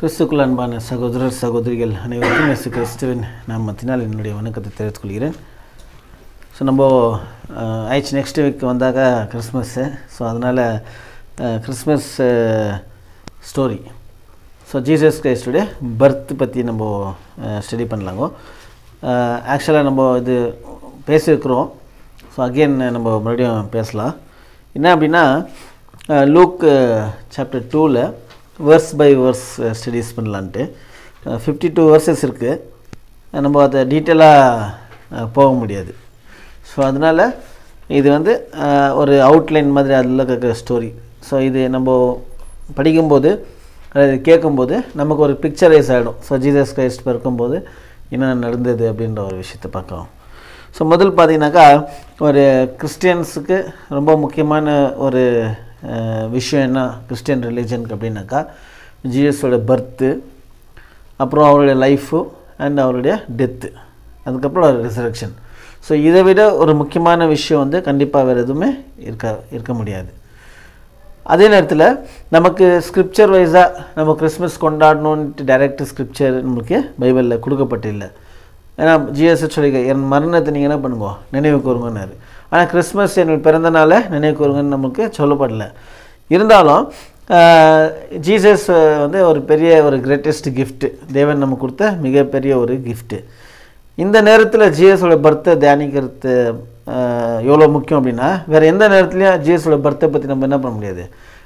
கிறிஸ்துக்குள் அன்பான சகோதரர் சகோதரிகள் அனைவருக்கும் இயேசு கிறிஸ்துவின் நாமத்தினால் என்னுடைய வணக்கத்தை தெரிவித்துக் கொள்கிறேன் ஸோ நம்ம அஹ், ஆயிடுச்சு நெக்ஸ்ட் வீக் வந்தாக்க கிறிஸ்மஸ்ஸு ஸோ அதனால் கிறிஸ்மஸ் ஸ்டோரி ஸோ ஜீசஸ் கிரைஸ்டுடைய பர்த் பற்றி நம்ம ஸ்டடி பண்ணலாங்கோ ஆக்சுவலாக நம்ம இது பேசியிருக்கிறோம் ஸோ அகெயின் நம்ம மறுபடியும் பேசலாம் என்ன அப்படின்னா லூக் சாப்டர் டூவில் வேர்ஸ் பை வேர்ஸ் ஸ்டடீஸ் பண்ணலான்ட்டு ஃபிஃப்டி டூ வேர்சஸ் இருக்குது நம்ம அதை டீட்டெயிலாக போக முடியாது ஸோ அதனால் இது வந்து அஹ், ஒரு அவுட்லைன் மாதிரி அதில் இருக்கிற ஸ்டோரி ஸோ இது நம்ம படிக்கும்போது அதாவது கேட்கும்போது நமக்கு ஒரு பிக்சரைஸ் ஆகிடும் ஸோ ஜீசஸ் கிரைஸ்ட் பிறக்கும்போது என்ன நடந்தது அப்படின்ற ஒரு விஷயத்தை பார்க்கலாம் ஸோ முதல் பார்த்தீங்கன்னாக்கா ஒரு கிறிஸ்டியன்ஸுக்கு ரொம்ப முக்கியமான ஒரு அஹ், விஷயம் என்ன கிறிஸ்டியன் ரிலீஜனுக்கு அப்படின்னாக்கா ஜீசஸோட பர்த்து அப்புறம் அவருடைய லைஃபு அண்ட் அவருடைய டெத்து அதுக்கப்புறம் அவர் ரிசரக்ஷன் ஸோ இதை விட ஒரு முக்கியமான விஷயம் வந்து கண்டிப்பாக வேறு எதுவுமே இருக்க இருக்க முடியாது அதே நேரத்தில் நமக்கு ஸ்கிரிப்சர் வைஸாக நம்ம கிறிஸ்மஸ் கொண்டாடணுன்ட்டு டைரக்ட் ஸ்கிரிப்சர் நமக்கு பைபிளில் கொடுக்கப்பட்டில்லை ஏன்னா ஜிஎஸ்எஸ் சொல்லி என் மரணத்தை நீங்கள் என்ன பண்ணுங்க நினைவு கூறுங்கன்னாரு ஆனால் கிறிஸ்மஸ் என் பிறந்த நாளை நினைவு கூறுங்கன்னு நமக்கு சொல்லப்படல இருந்தாலும் ஜீசஸ் வந்து ஒரு பெரிய ஒரு கிரேட்டஸ்ட் கிஃப்ட்டு தேவன் நமக்கு கொடுத்த மிகப்பெரிய ஒரு கிஃப்ட்டு இந்த நேரத்தில் ஜிஎஸோட பர்த்தை தியானிக்கிறது எவ்வளோ முக்கியம் அப்படின்னா வேறு எந்த நேரத்துலையும் ஜிஎஸோட பர்த்தை பற்றி நம்ம என்ன பண்ண முடியாது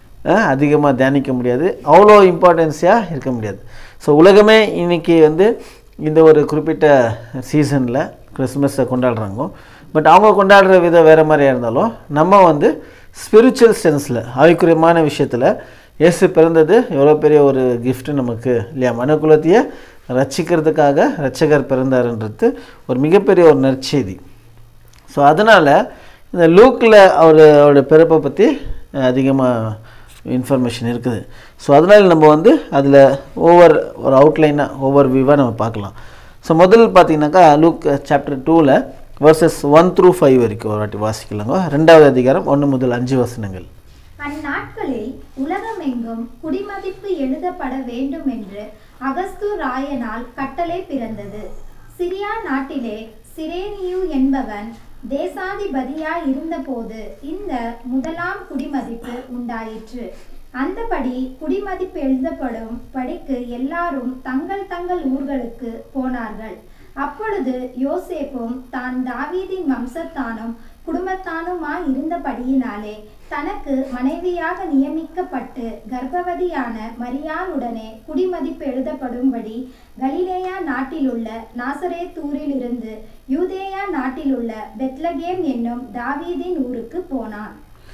அதிகமாக தியானிக்க முடியாது அவ்வளோ இம்பார்ட்டன்ஸாக இருக்க முடியாது ஸோ உலகமே இன்னைக்கு வந்து இந்த ஒரு குறிப்பிட்ட சீசனில் கிறிஸ்மஸை கொண்டாடுறாங்க பட் அவங்க கொண்டாடுற விதம் வேறு மாதிரியாக இருந்தாலும் நம்ம வந்து ஸ்பிரிச்சுவல் சென்ஸில் ஆவிக்குரியமான விஷயத்தில் இயேசு பிறந்தது எவ்வளோ பெரிய ஒரு gift நமக்கு இல்லையா மனுக்குலத்தையே ரட்சிக்கிறதுக்காக ரட்சகர் பிறந்தாருன்றது ஒரு மிகப்பெரிய ஒரு நற்செய்தி ஸோ அதனால் இந்த லூக்கில் அவர் அவருடைய பிறப்பை பற்றி அதிகமாக இன்ஃபர்மேஷன் இருக்குது ஸோ அதனால் நம்ம வந்து அதில் ஒவ்வொரு ஒரு அவுட்லைனாக ஒவ்வொரு வியூவாக நம்ம பார்க்கலாம் ஸோ முதல் பார்த்தீங்கன்னாக்கா லூக் சாப்டர் டூவில் வர்சஸ் ஒன் த்ரூ ஃபைவ் வரைக்கும் ஒரு வாட்டி வாசிக்கலாங்க ரெண்டாவது அதிகாரம் ஒன்று முதல் அஞ்சு வசனங்கள் அந்நாட்களில் உலகமெங்கும் குடிமதிப்பு எழுதப்பட வேண்டும் என்று அகஸ்து ராயனால் கட்டளை பிறந்தது சிரியா நாட்டிலே சிரேனியு என்பவன் தேசாதிபதியாய் இருந்தபோது இந்த முதலாம் குடிமதிப்பு உண்டாயிற்று அந்தபடி குடிமதிப்பு எழுதப்படும் படிக்கு எல்லாரும் தங்கள் தங்கள் ஊர்களுக்கு போனார்கள் அப்பொழுது யோசேப்பும் தான் தாவீதின் வம்சத்தானும் குடும்பத்தானுமாய் இருந்தபடியினாலே தனக்கு மனைவியாக நியமிக்கப்பட்டு கர்ப்பவதியான மரியாளுடனே குடிமதிப்பு எழுதப்படும்படி கலிலேயா நாட்டிலுள்ள நாசரேத்தூரிலிருந்து யூதேயா நாட்டிலுள்ள பெத்லகேம் என்னும் தாவீதின் ஊருக்கு போனான்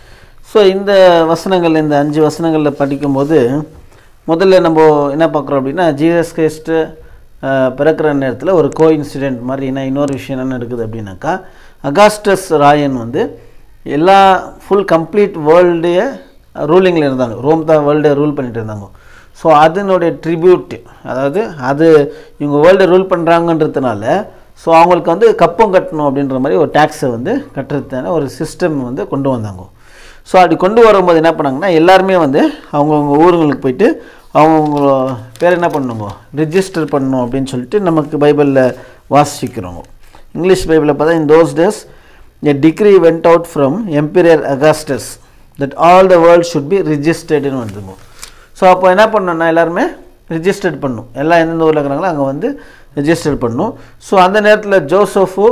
ஸோ இந்த வசனங்கள் இந்த அஞ்சு வசனங்களில் படிக்கும்போது முதல்ல நம்ம என்ன பார்க்குறோம் அப்படின்னா ஜீசஸ் கிறிஸ்ட்டு பிறக்கிற நேரத்தில் ஒரு கோ இன்சிடெண்ட் மாதிரி என்ன இன்னொரு விஷயம் என்ன நடக்குது அப்படின்னாக்கா அகாஸ்டஸ் ராயன் வந்து எல்லா ஃபுல் கம்ப்ளீட் வேர்ல்டைய ரூலிங்கில் இருந்தாங்க ரோம் தான் வேர்ல்டை ரூல் பண்ணிட்டு இருந்தாங்க ஸோ அதனுடைய ட்ரிபியூட் அதாவது அது இவங்க வேர்ல்டை ரூல் பண்ணுறாங்கன்றதுனால ஸோ அவங்களுக்கு வந்து கப்பம் கட்டணும் அப்படின்ற மாதிரி ஒரு டேக்ஸை வந்து கட்டுறதுக்கான ஒரு சிஸ்டம் வந்து கொண்டு வந்தாங்க ஸோ அப்படி கொண்டு வரும்போது என்ன பண்ணாங்கன்னா எல்லாருமே வந்து அவங்கவுங்க ஊருங்களுக்கு போயிட்டு அவங்கவுங்க பேர் என்ன பண்ணுங்க ரிஜிஸ்டர் பண்ணணும் அப்படின்னு சொல்லிட்டு நமக்கு பைபிளில் வாசிக்கிறோங்க இங்கிலீஷ் பைபிளில் பார்த்தா in those days a decree went out from emperor Augustus that all the world should be ரிஜிஸ்டர்டுன்னு வந்துங்க ஸோ அப்போ என்ன பண்ணணும்னா எல்லாருமே ரிஜிஸ்டர்ட் பண்ணணும் எல்லாம் எந்தெந்த ஊரில் இருக்கிறாங்களோ அங்கே வந்து ரிஜிஸ்டர் பண்ணணும் ஸோ அந்த நேரத்தில் ஜோசஃபு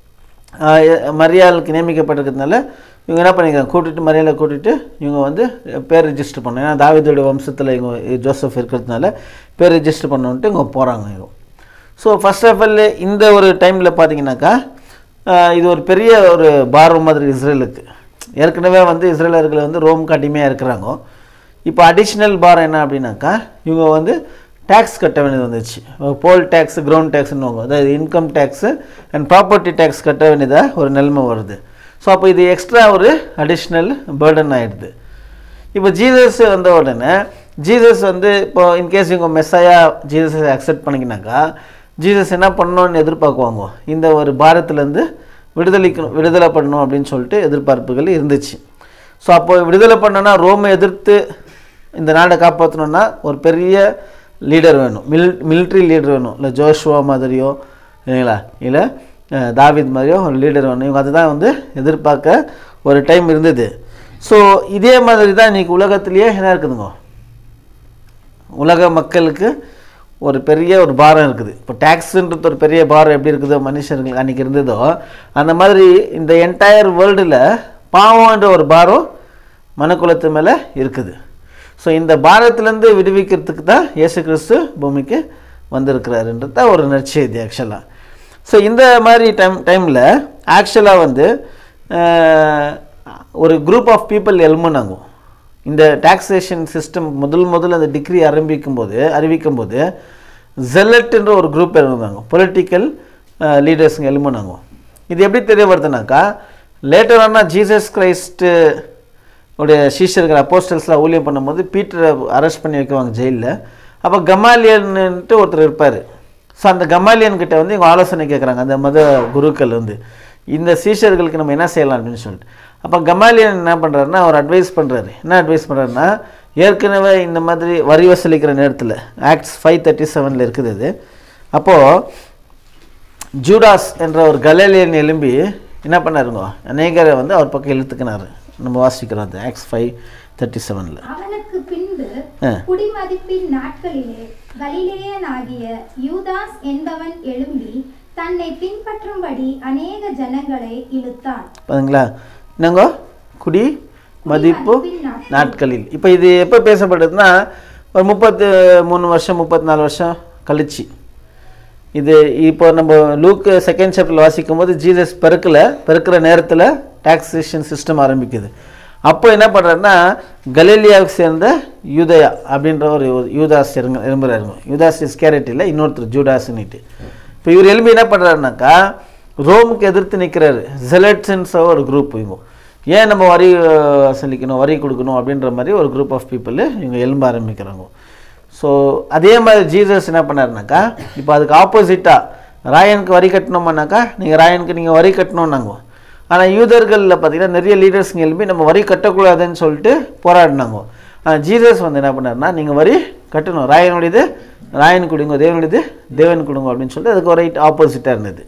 ஆஹ் எ- மரியாளுக்கு நியமிக்கப்பட்டிருக்கிறதுனால இவங்க என்ன பண்ணிக்கிறாங்க கூட்டிட்டு மரியாதை கூட்டிட்டு இவங்க வந்து பேர் ரிஜிஸ்டர் பண்ணணும் ஏன்னா தாவீதோட வம்சத்தில் இவங்க ஜோசப் இருக்கிறதுனால பேர் ரிஜிஸ்டர் பண்ணணுன்ட்டு இவங்க போகிறாங்க இவங்க ஸோ ஃபர்ஸ்ட் ஆஃப் ஆல் இந்த ஒரு டைமில் பார்த்தீங்கன்னாக்கா ஆஹ் இது ஒரு பெரிய ஒரு பாரம் மாதிரி இஸ்ரேலுக்கு ஏற்கனவே வந்து இஸ்ரேலர்கள் வந்து ரோம் அடிமையாக இருக்கிறாங்க இப்போ அடிஷ்னல் பாரம் என்ன அப்படின்னாக்கா இவங்க வந்து டேக்ஸ் கட்ட வேண்டியது வந்துச்சு போல் டேக்ஸ் கிரவுண்ட் டேக்ஸ்னுவாங்க அதாவது income tax and property tax கட்ட வேண்டியதாக ஒரு நிலைமை வருது ஸோ அப்போ இது எக்ஸ்ட்ரா ஒரு அடிஷ்னல் பேர்டன் ஆயிடுது இப்போ ஜீசஸ் வந்த உடனே ஜீசஸ் வந்து இப்போ இன்கேஸ் இவங்க மெஸ்ஸாயா ஜீசஸை அக்செப்ட் பண்ணிக்கினாக்கா ஜீசஸ் என்ன பண்ணணும்னு எதிர்பார்க்குவாங்க இந்த ஒரு பாரத்துலேருந்து விடுதலைக்கணும் விடுதலை பண்ணணும் அப்படின்னு சொல்லிட்டு எதிர்பார்ப்புகள் இருந்துச்சு ஸோ அப்போ விடுதலை பண்ணனா ரோமை எதிர்த்து இந்த நாடை காப்பாற்றணும்னா ஒரு பெரிய லீடர் வேணும் மில் மிலிட்ரி லீடர் வேணும் இல்லை ஜோஷுவா மாதிரியோ இல்லைங்களா இல்லை அஹ், தாவீத் மாதிரியோ ஒரு லீடர் வேணும் இவங்க அதுதான் வந்து எதிர்பார்க்க ஒரு டைம் இருந்தது ஸோ இதே மாதிரி தான் இன்றைக்கி உலகத்திலேயே என்ன இருக்குதுங்க உலக மக்களுக்கு ஒரு பெரிய ஒரு பாரம் இருக்குது இப்போ டேக்ஸுன்றது ஒரு பெரிய பாரம் எப்படி இருக்குதோ மனுஷங்களுக்கு அன்றைக்கி இருந்ததோ அந்த மாதிரி இந்த என்டையர் வேர்ல்டில் பாவம்ன்ற ஒரு பாரம் மனுக்குலத்து மேலே இருக்குது ஸோ இந்த பாரத்திலேருந்து விடுவிக்கிறதுக்கு தான் இயேசு கிறிஸ்து பூமிக்கு வந்திருக்கிறாருன்றது தான் ஒரு நற்செய்தி ஆக்சுவலாக ஸோ இந்த மாதிரி டைம் டைமில் ஆக்சுவலாக வந்து அஹ், ஒரு குரூப் ஆஃப் பீப்புள் எழுமுனாங்க இந்த டாக்ஸேஷன் சிஸ்டம் முதல் முதல்ல அந்த டிகிரி ஆரம்பிக்கும் போது அறிவிக்கும் போது ஜெல்லட்ன்ற ஒரு குரூப் இருந்தாங்க பொலிட்டிக்கல் லீடர்ஸுங்க எழுமுனாங்க இது எப்படி தெரிய வருதுனாக்கா லேட்டரான ஜீசஸ் கிரைஸ்ட்டு உடைய சீஷர்கள் அப்போஸ்டல்ஸ்லாம் ஊழியம் பண்ணும்போது பீட்டரை அரெஸ்ட் பண்ணி வைக்குவாங்க ஜெயிலில் அப்போ கமாலியன்ட்டு ஒருத்தர் இருப்பார் ஸோ அந்த கமாலியன் கிட்ட வந்து இவங்க ஆலோசனை கேட்குறாங்க அந்த மத குருக்கள் வந்து இந்த சீஷர்களுக்கு நம்ம என்ன செய்யலாம் அப்படின்னு சொல்லிட்டு அப்போ கமாலியன் என்ன பண்ணுறாருன்னா அவர் அட்வைஸ் பண்ணுறாரு என்ன அட்வைஸ் பண்ணுறாருன்னா ஏற்கனவே இந்த மாதிரி வரி வசூலிக்கிற நேரத்தில் ஆக்ட்ஸ் ஃபைவ் தேர்ட்டி செவனில் இருக்குது அது அப்போது ஜூடாஸ் என்ற ஒரு கலேலியன் எலும்பி என்ன பண்ணாருங்க அநேகரை வந்து அவர் பக்கம் இழுத்துக்கினாரு நம்ம வாசிக்கிறோம் அது ஆக்ஸ் ஃபைவ் தேர்ட்டி செவனில் அவனுக்கு பின்பு ஆ. குடிமதிப்பின் நாட்களிலே கலிலேயனாகிய யூதாஸ் என்பவன் எழும்பி தன்னை பின்பற்றும்படி அநேக ஜனங்களை இழுத்தான் பாருங்களா என்னங்க குடி மதிப்பு நாட்களில் இப்போ இது எப்போ பேசப்படுதுன்னா ஒரு முப்பத்து மூணு வருஷம் முப்பத்தி நாலு வருஷம் கழிச்சு இது இப்போ நம்ம லூக் செகண்ட் சாப்டர் வாசிக்கும் போது ஜீசஸ் பிறக்கல பிறக்கிற நேரத்தில் டாக்ஸேஷன் சிஸ்டம் ஆரம்பிக்குது அப்போ என்ன பண்ணுறாருன்னா கலீலியாவுக்கு சேர்ந்த யூதயா அப்படின்ற ஒரு ஒரு யூதாஸ் இறங்க எழும்புறாருங்க யூதாஸ் இஸ்கேரட் இல்லை இன்னொருத்தர் ஜூடாஸ்ன்னுட்டு இப்போ இவர் எழும்பி என்ன பண்ணுறாருனாக்கா ரோமுக்கு எதிர்த்து நிற்கிறாரு ஜெலட்ஸன்ஸ் ஒரு குரூப் இவங்க ஏன் நம்ம வரி அஹ், வசூலிக்கணும் வரி கொடுக்கணும் அப்படின்ற மாதிரி ஒரு குரூப் ஆஃப் பீப்புள் இவங்க எழும்ப ஆரம்பிக்கிறாங்க ஸோ அதே மாதிரி ஜீசஸ் என்ன பண்ணாருனாக்கா இப்போ அதுக்கு ஆப்போசிட்டாக ராயனுக்கு வரி கட்டணுமானாக்கா நீங்கள் ராயனுக்கு நீங்கள் வரி கட்டணும்னாங்க ஆனால் யூதர்களில் பார்த்தீங்கன்னா நிறைய லீடர்ஸ்ங்க எழுப்பி நம்ம வரி கட்டக்கூடாதுன்னு சொல்லிட்டு போராடினாங்க ஆனால் ஜீசஸ் வந்து என்ன பண்ணாருன்னா நீங்கள் வரி கட்டணும் ராயனுடையது ராயன் கொடுங்க தேவனுடையது தேவன் கொடுங்க அப்படின்னு சொல்லிட்டு அதுக்கு ஒரு ரைட் ஆப்போசிட்டாக இருந்தது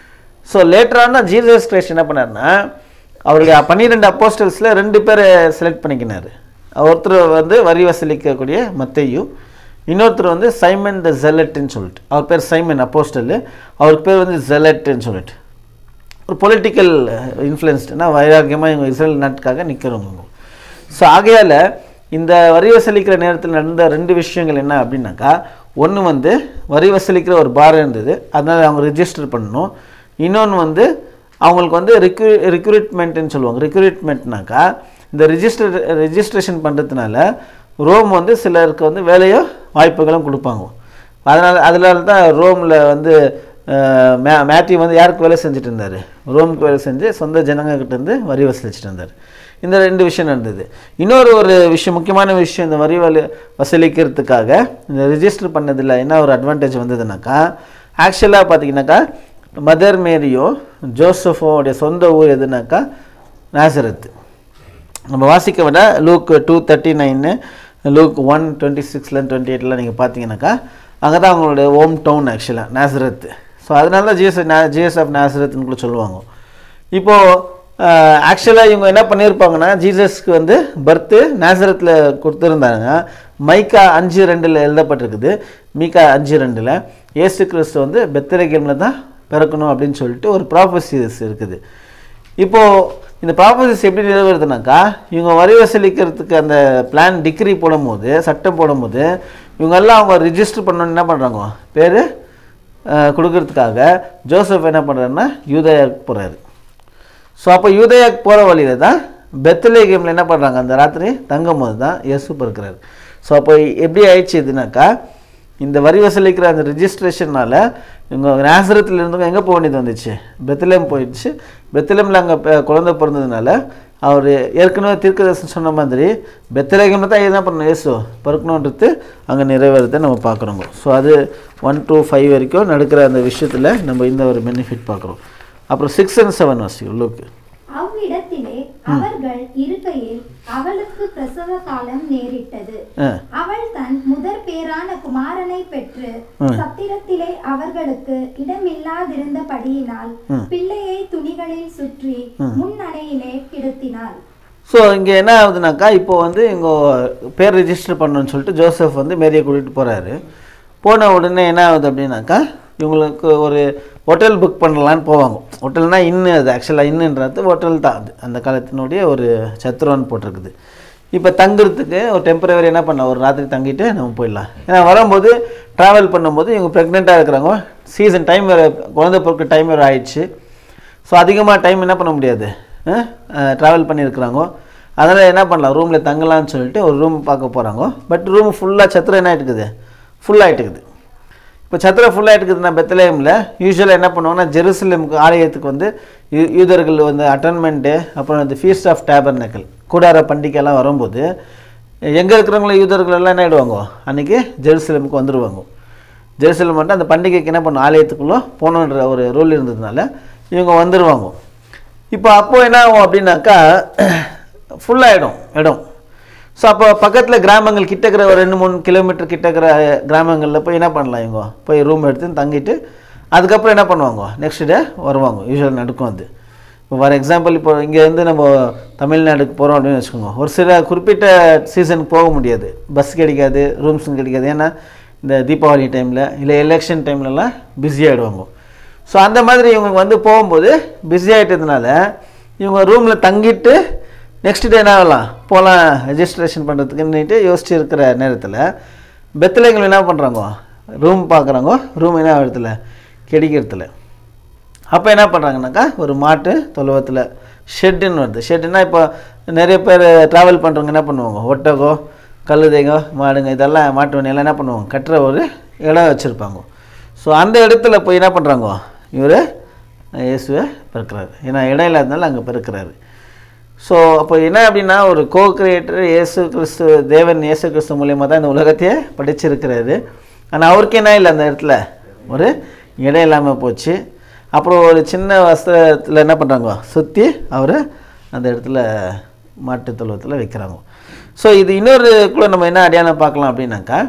ஸோ லேட்டரான ஜீசஸ் கிரைஸ்ட் என்ன பண்ணாருன்னா அவருடைய பன்னிரெண்டு அப்போஸ்டல்ஸில் ரெண்டு பேரை செலக்ட் பண்ணிக்கினார் ஒருத்தர் வந்து வரி வசூலிக்கக்கூடிய மத்தையும் இன்னொருத்தர் வந்து சைமன் த ஜெலட்னு சொல்லிட்டு அவர் பேர் சைமன் அப்போஸ்டல் அவருக்கு பேர் வந்து ஜெலட்னு சொல்லிட்டு ஒரு பொலிட்டிக்கல் இன்ஃப்ளூயன்ஸ்டுனா வைராக்கியமாக இவங்க இஸ்ரேல் நாட்டுக்காக நிற்கிறவங்க ஸோ ஆகையால் இந்த வரி வசூலிக்கிற நேரத்தில் நடந்த ரெண்டு விஷயங்கள் என்ன அப்படின்னாக்கா ஒன்று வந்து வரி வசூலிக்கிற ஒரு பாரம் இருந்தது அதனால் அவங்க ரிஜிஸ்டர் பண்ணணும் இன்னொன்று வந்து அவங்களுக்கு வந்து ரிக்ரூ ரிக்ரூட்மெண்ட்டுன்னு சொல்லுவாங்க ரிக்ரூட்மெண்ட்னாக்கா இந்த ரிஜிஸ்டர் ரெஜிஸ்ட்ரேஷன் பண்ணுறதுனால ரோம் வந்து சிலருக்கு வந்து வேலையோ வாய்ப்புகளும் கொடுப்பாங்க அதனால் அதனால தான் ரோமில் வந்து அஹ், மே மேத்யூ வந்து யாருக்கு வேலை செஞ்சுட்டு இருந்தார் ரோமுக்கு வேலை செஞ்சு சொந்த ஜனங்கக்கிட்ட இருந்து வரி வசூலிச்சுட்டு இருந்தார் இந்த ரெண்டு விஷயம் நடந்தது இன்னொரு ஒரு விஷயம் முக்கியமான விஷயம் இந்த வரி வலி வசூலிக்கிறதுக்காக இந்த ரிஜிஸ்டர் பண்ணதில் என்ன ஒரு அட்வான்டேஜ் வந்ததுனாக்கா ஆக்சுவலாக பார்த்தீங்கன்னாக்கா மதர் மேரியும் ஜோசஃபோடைய சொந்த ஊர் எதுனாக்கா நாசரத்து நம்ம வாசிக்க விட Luke two thirty nine Luke one twenty சிக்ஸ்லேருந்து டுவெண்ட்டி எயிட்டில் நீங்கள் பார்த்தீங்கன்னாக்கா அங்கே தான் அவங்களுடைய ஹோம் டவுன் ஆக்சுவலாக நாசரத் ஸோ அதனால தான் ஜிஎஸ் நா ஜிஎஸ் ஆஃப் நாசரத்னு கூட சொல்லுவாங்க இப்போது ஆக்சுவலாக இவங்க என்ன பண்ணியிருப்பாங்கன்னா ஜீசஸ்க்கு வந்து பர்த்து நாசரத்தில் கொடுத்துருந்தாங்க மைக்கா அஞ்சு ரெண்டில் எழுதப்பட்டிருக்குது மீகா அஞ்சு ரெண்டில் ஏசு கிறிஸ்து வந்து பெத்தரகேமில் தான் பிறக்கணும் அப்படின்னு சொல்லிட்டு ஒரு ப்ராஃபஸிஸ் இருக்குது இப்போது இந்த ப்ராப்பர்ட்டிஸ் எப்படி நிறைவேறுதுனாக்கா இவங்க வரி வசூலிக்கிறதுக்கு அந்த பிளான் டிகிரி போடும்போது சட்டம் போடும்போது இவங்கெல்லாம் அவங்க ரிஜிஸ்டர் பண்ணணும்னு என்ன பண்ணுறாங்க பேர் கொடுக்கறதுக்காக ஜோசப் என்ன பண்ணுறாருன்னா யூதயாவுக்கு போகிறாரு ஸோ அப்போ யூதயாவுக்கு போகிற வழியில் தான் பெத்தலே கேமில் என்ன பண்ணுறாங்க அந்த ராத்திரி தங்கும் போது தான் இயேசு பிறக்கிறாரு ஸோ அப்போ எப்படி ஆயிடுச்சு இதுனாக்கா இந்த வரி வசூலிக்கிற அந்த ரிஜிஸ்ட்ரேஷனால் இவங்க நேசரத்தில் இருந்தவங்க எங்கே போக வேண்டியது வந்துச்சு பெத்தலேம் போயிடுச்சு பெத்தலேமில் அங்கே குழந்தை பிறந்ததுனால அவர் ஏற்கனவே தீர்க்கதரிசனம் சொன்ன மாதிரி பெத்தலேகமில் தான் என்ன பண்ணணும் இயேசு பிறக்கணுன்றது அங்கே நிறைவேறதை நம்ம பார்க்குறோங்க ஸோ அது ஒன் to ஃபைவ் வரைக்கும் நடக்கிற அந்த விஷயத்தில் நம்ம இந்த ஒரு பெனிஃபிட் பார்க்குறோம் அப்புறம் சிக்ஸ் அண்ட் செவன் வாசிக்கும் லுக் அவ்விடத்திலே அவர்கள் இருக்கையில் அவளுக்கு பிரசவ காலம் நேரிட்டது ஆ அவள் தன் முதற் பேரான குமாரனை பெற்று ம். சத்திரத்திலே அவர்களுக்கு இடமில்லாதிருந்தபடியினால் ம். பிள்ளையை துணிகளில் சுற்றி முன்னணையிலே கிடத்தினாள் ஸோ இங்கே என்ன ஆகுதுனாக்கா இப்போ வந்து இங்கே பேர் ரெஜிஸ்டர் பண்ணணும்னு சொல்லிட்டு ஜோசப் வந்து மேரியை கூட்டிகிட்டு போகிறாரு போன உடனே என்ன ஆகுது அப்படின்னாக்கா இவங்களுக்கு ஒரு ஹோட்டல் புக் பண்ணலான்னு போவாங்க ஹோட்டல்னா இன்னு அது ஆக்சுவலாக இன்னுன்றது ஹோட்டல் தான் அது அந்த காலத்தினுடைய ஒரு சத்துருவான்னு போட்டிருக்குது இப்போ தங்குறதுக்கு ஒரு டெம்பரவரி என்ன பண்ணலாம் ஒரு ராத்திரி தங்கிட்டு நம்ம போயிடலாம் ஏன்னா வரும்போது ட்ராவல் பண்ணும்போது இவங்க ப்ரெக்னெண்ட்டாக இருக்கிறாங்க சீசன் டைம் வேறு குழந்தை பிறக்க டைம் வேறு ஆயிடுச்சு ஸோ அதிகமாக டைம் என்ன பண்ண முடியாது ட்ராவல் பண்ணியிருக்கிறாங்க அதனால் என்ன பண்ணலாம் ரூமில் தங்கலாம்னு சொல்லிட்டு ஒரு ரூம் பார்க்க போகிறாங்க பட் ரூம் ஃபுல்லாக சத்திரம் என்ன ஆகிட்டுக்குது ஃபுல்லாகிட்டுக்குது இப்போ சத்திரம் ஃபுல்லாகிட்டுக்குதுன்னா பெத்தலேமில் யூஸ்வலாக என்ன பண்ணுவாங்கன்னா ஜெருசலேமுக்கு ஆலயத்துக்கு வந்து யூ- யூதர்கள் வந்து அட்டன்மெண்ட்டு அப்புறம் இந்த ஃபீஸ்ட் ஆஃப் டேபர்னக்கல் கூடார பண்டிகைலாம் வரும்போது எங்கே இருக்கிறவங்கள யூதர்கள் எல்லாம் என்ன ஆகிடுவாங்க அன்றைக்கி ஜெருசலேமுக்கு வந்துடுவாங்க ஜெருசலம் மட்டும் அந்த பண்டிகைக்கு என்ன பண்ணும் ஆலயத்துக்குள்ளே போகணுன்ற ஒரு ரூல் இருந்ததுனால இவங்க வந்துடுவாங்க இப்போ அப்போது என்ன ஆகும் அப்படின்னாக்கா ஃபுல்லாகிடும் இடம் ஸோ அப்போ பக்கத்தில் கிராமங்கள் கிட்ட இருக்கிற ஒரு ரெண்டு மூணு கிலோமீட்டர் கிட்ட இருக்கிற கிராமங்களில் போய் என்ன பண்ணலாம் இவங்க போய் ரூம் எடுத்து தங்கிட்டு அதுக்கப்புறம் என்ன பண்ணுவாங்க நெக்ஸ்ட் டே வருவாங்க யூஸ்வல் நடக்கும் அது இப்போ ஃபார் எக்ஸாம்பிள் இப்போ இங்கேருந்து நம்ம தமிழ்நாடுக்கு போகிறோம் அப்படின்னு வச்சுக்கோங்க ஒரு சில குறிப்பிட்ட சீசனுக்கு போக முடியாது பஸ் கிடைக்காது ரூம்ஸும் கிடைக்காது ஏன்னா இந்த தீபாவளி டைமில் இல்லை எலெக்ஷன் டைம்லலாம் பிஸி ஆகிடுவாங்க ஸோ அந்த மாதிரி இவங்க வந்து போகும்போது பிஸி ஆகிட்டதுனால இவங்க ரூமில் தங்கிட்டு நெக்ஸ்ட் டே என்ன ஆகலாம் போகலாம் ரெஜிஸ்ட்ரேஷன் பண்ணுறதுக்குன்னுட்டு யோசிச்சு இருக்கிற நேரத்தில் பெத்தலைங்கள் என்ன பண்ணுறாங்க ரூம் பார்க்குறாங்க ரூம் என்ன இடத்துல கிடைக்கிறதுல அப்போ என்ன பண்ணுறாங்கனாக்கா ஒரு மாட்டு தொழுவத்தில் ஷெட்டுன்னு வருது ஷெட்டுன்னா இப்போ நிறைய பேர் ட்ராவல் பண்ணுறவங்க என்ன பண்ணுவாங்க ஒட்டகோ கழுதைங்க மாடுங்க இதெல்லாம் மாட்டு வண்டியெல்லாம் என்ன பண்ணுவாங்க கட்டுற ஒரு இடம் வச்சுருப்பாங்க ஸோ அந்த இடத்துல போய் என்ன பண்ணுறாங்க இவர் இயேசுவை பிறக்கிறாரு ஏன்னா இடம் இல்லாதனால அங்கே பிறக்கிறாரு ஸோ அப்போ என்ன அப்படின்னா ஒரு கோ கிரியேட்டர் இயேசு கிறிஸ்து தேவன் இயேசு கிறிஸ்து மூலியமாக தான் இந்த உலகத்தையே படைச்சிருக்கிறாரு ஆனால் அவருக்கு என்ன இல்லை அந்த இடத்துல ஒரு இடம் இல்லாமல் போச்சு அப்புறம் ஒரு சின்ன வஸ்திரத்தில் என்ன பண்ணுறாங்க சுற்றி அவர் அந்த இடத்துல மாட்டு தொழுவத்தில் வைக்கிறாங்க ஸோ இது இன்னொரு கூட நம்ம என்ன அடையாளம் பார்க்கலாம் அப்படின்னாக்கா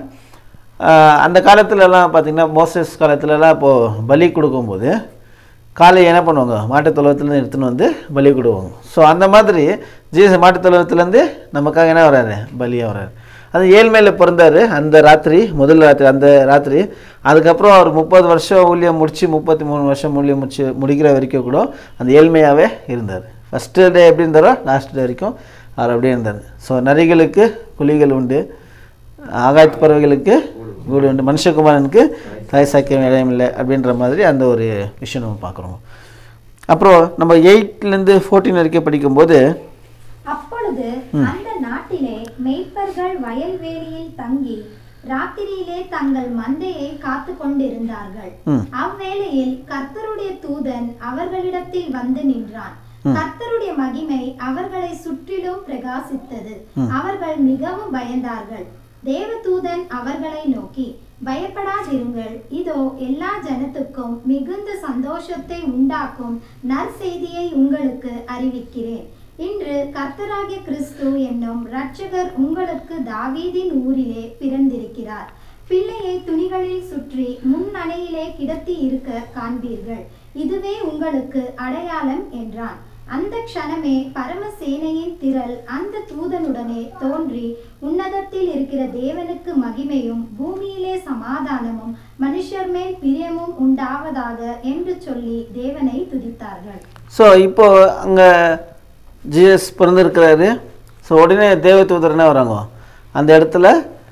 ஆஹ், அந்த காலத்துலலாம் பார்த்திங்கன்னா மோசஸ் காலத்துலலாம் இப்போது பலி கொடுக்கும்போது காலை என்ன பண்ணுவாங்க மாட்டுத் தொழுவத்துலேருந்து எடுத்துன்னு வந்து பலி கொடுவாங்க ஸோ அந்த மாதிரி ஜீச மாட்டுத் தொழுவத்துலேருந்து நமக்காக என்ன வராரு பலியாக வராரு அது ஏழ்மையில் பிறந்தார் அந்த ராத்திரி முதல் ராத்திரி அந்த ராத்திரி அதுக்கப்புறம் அவர் முப்பது வருஷம் ஊழியம் முடித்து முப்பத்தி மூணு வருஷம் ஊழியம் முடிச்சு முடிக்கிற வரைக்கும் கூட அந்த ஏழ்மையாகவே இருந்தார் ஃபஸ்ட்டு டே எப்படி இருந்தாரோ லாஸ்ட் டே வரைக்கும் அவர் அப்படியே இருந்தார் ஸோ நரிகளுக்கு குழிகள் உண்டு ஆகாயத்து பறவைகளுக்கு கூடு உண்டு மனுஷகுமாரனுக்கு தாய் சாக்கியம் இடமில்லை அப்படின்ற மாதிரி அந்த ஒரு விஷயம் நம்ம பார்க்குறோம் அப்புறம் நம்ம எயிட்லேருந்து ஃபோர்டீன் வரைக்கும் படிக்கும்போது அப்பொழுது அந்த நாட்டிலே மேய்ப்பர்கள் வயல்வெளியில் தங்கி ராத்திரியிலே தங்கள் மந்தையை காத்து கொண்டிருந்தார்கள் ம். அவ்வேளையில் கர்த்தருடைய தூதன் அவர்களிடத்தில் வந்து நின்றான் கர்த்தருடைய மகிமை அவர்களை சுற்றிலும் பிரகாசித்தது அவர்கள் மிகவும் பயந்தார்கள் தேவதூதன் அவர்களை நோக்கி பயப்படாதிருங்கள் இதோ எல்லா ஜனத்துக்கும் மிகுந்த சந்தோஷத்தை உண்டாக்கும் நற்செய்தியை உங்களுக்கு அறிவிக்கிறேன் இன்று கர்த்தராகிய கிறிஸ்து என்னும் இரட்சகர் உங்களுக்கு தாவீதின் ஊரிலே பிறந்திருக்கிறார் பிள்ளையை துணிகளில் சுற்றி முன் அணையிலே கிடத்தி இருக்க காண்பீர்கள் இதுவே உங்களுக்கு அடையாளம் என்றான் அந்த க்ஷணமே பரமசேனையின் திரள் அந்த தூதனுடனே தோன்றி உன்னதத்தில் இருக்கிற தேவனுக்கு மகிமையும் பூமியிலே சமாதானமும் மனுஷர் மேல் பிரியமும் உண்டாவதாக என்று சொல்லி தேவனை துதித்தார்கள் ஸோ இப்போ அங்கே ஜிஎஸ் பிறந்திருக்கிறாரு ஸோ உடனே தேவதூதர் என்ன வராங்க அந்த இடத்துல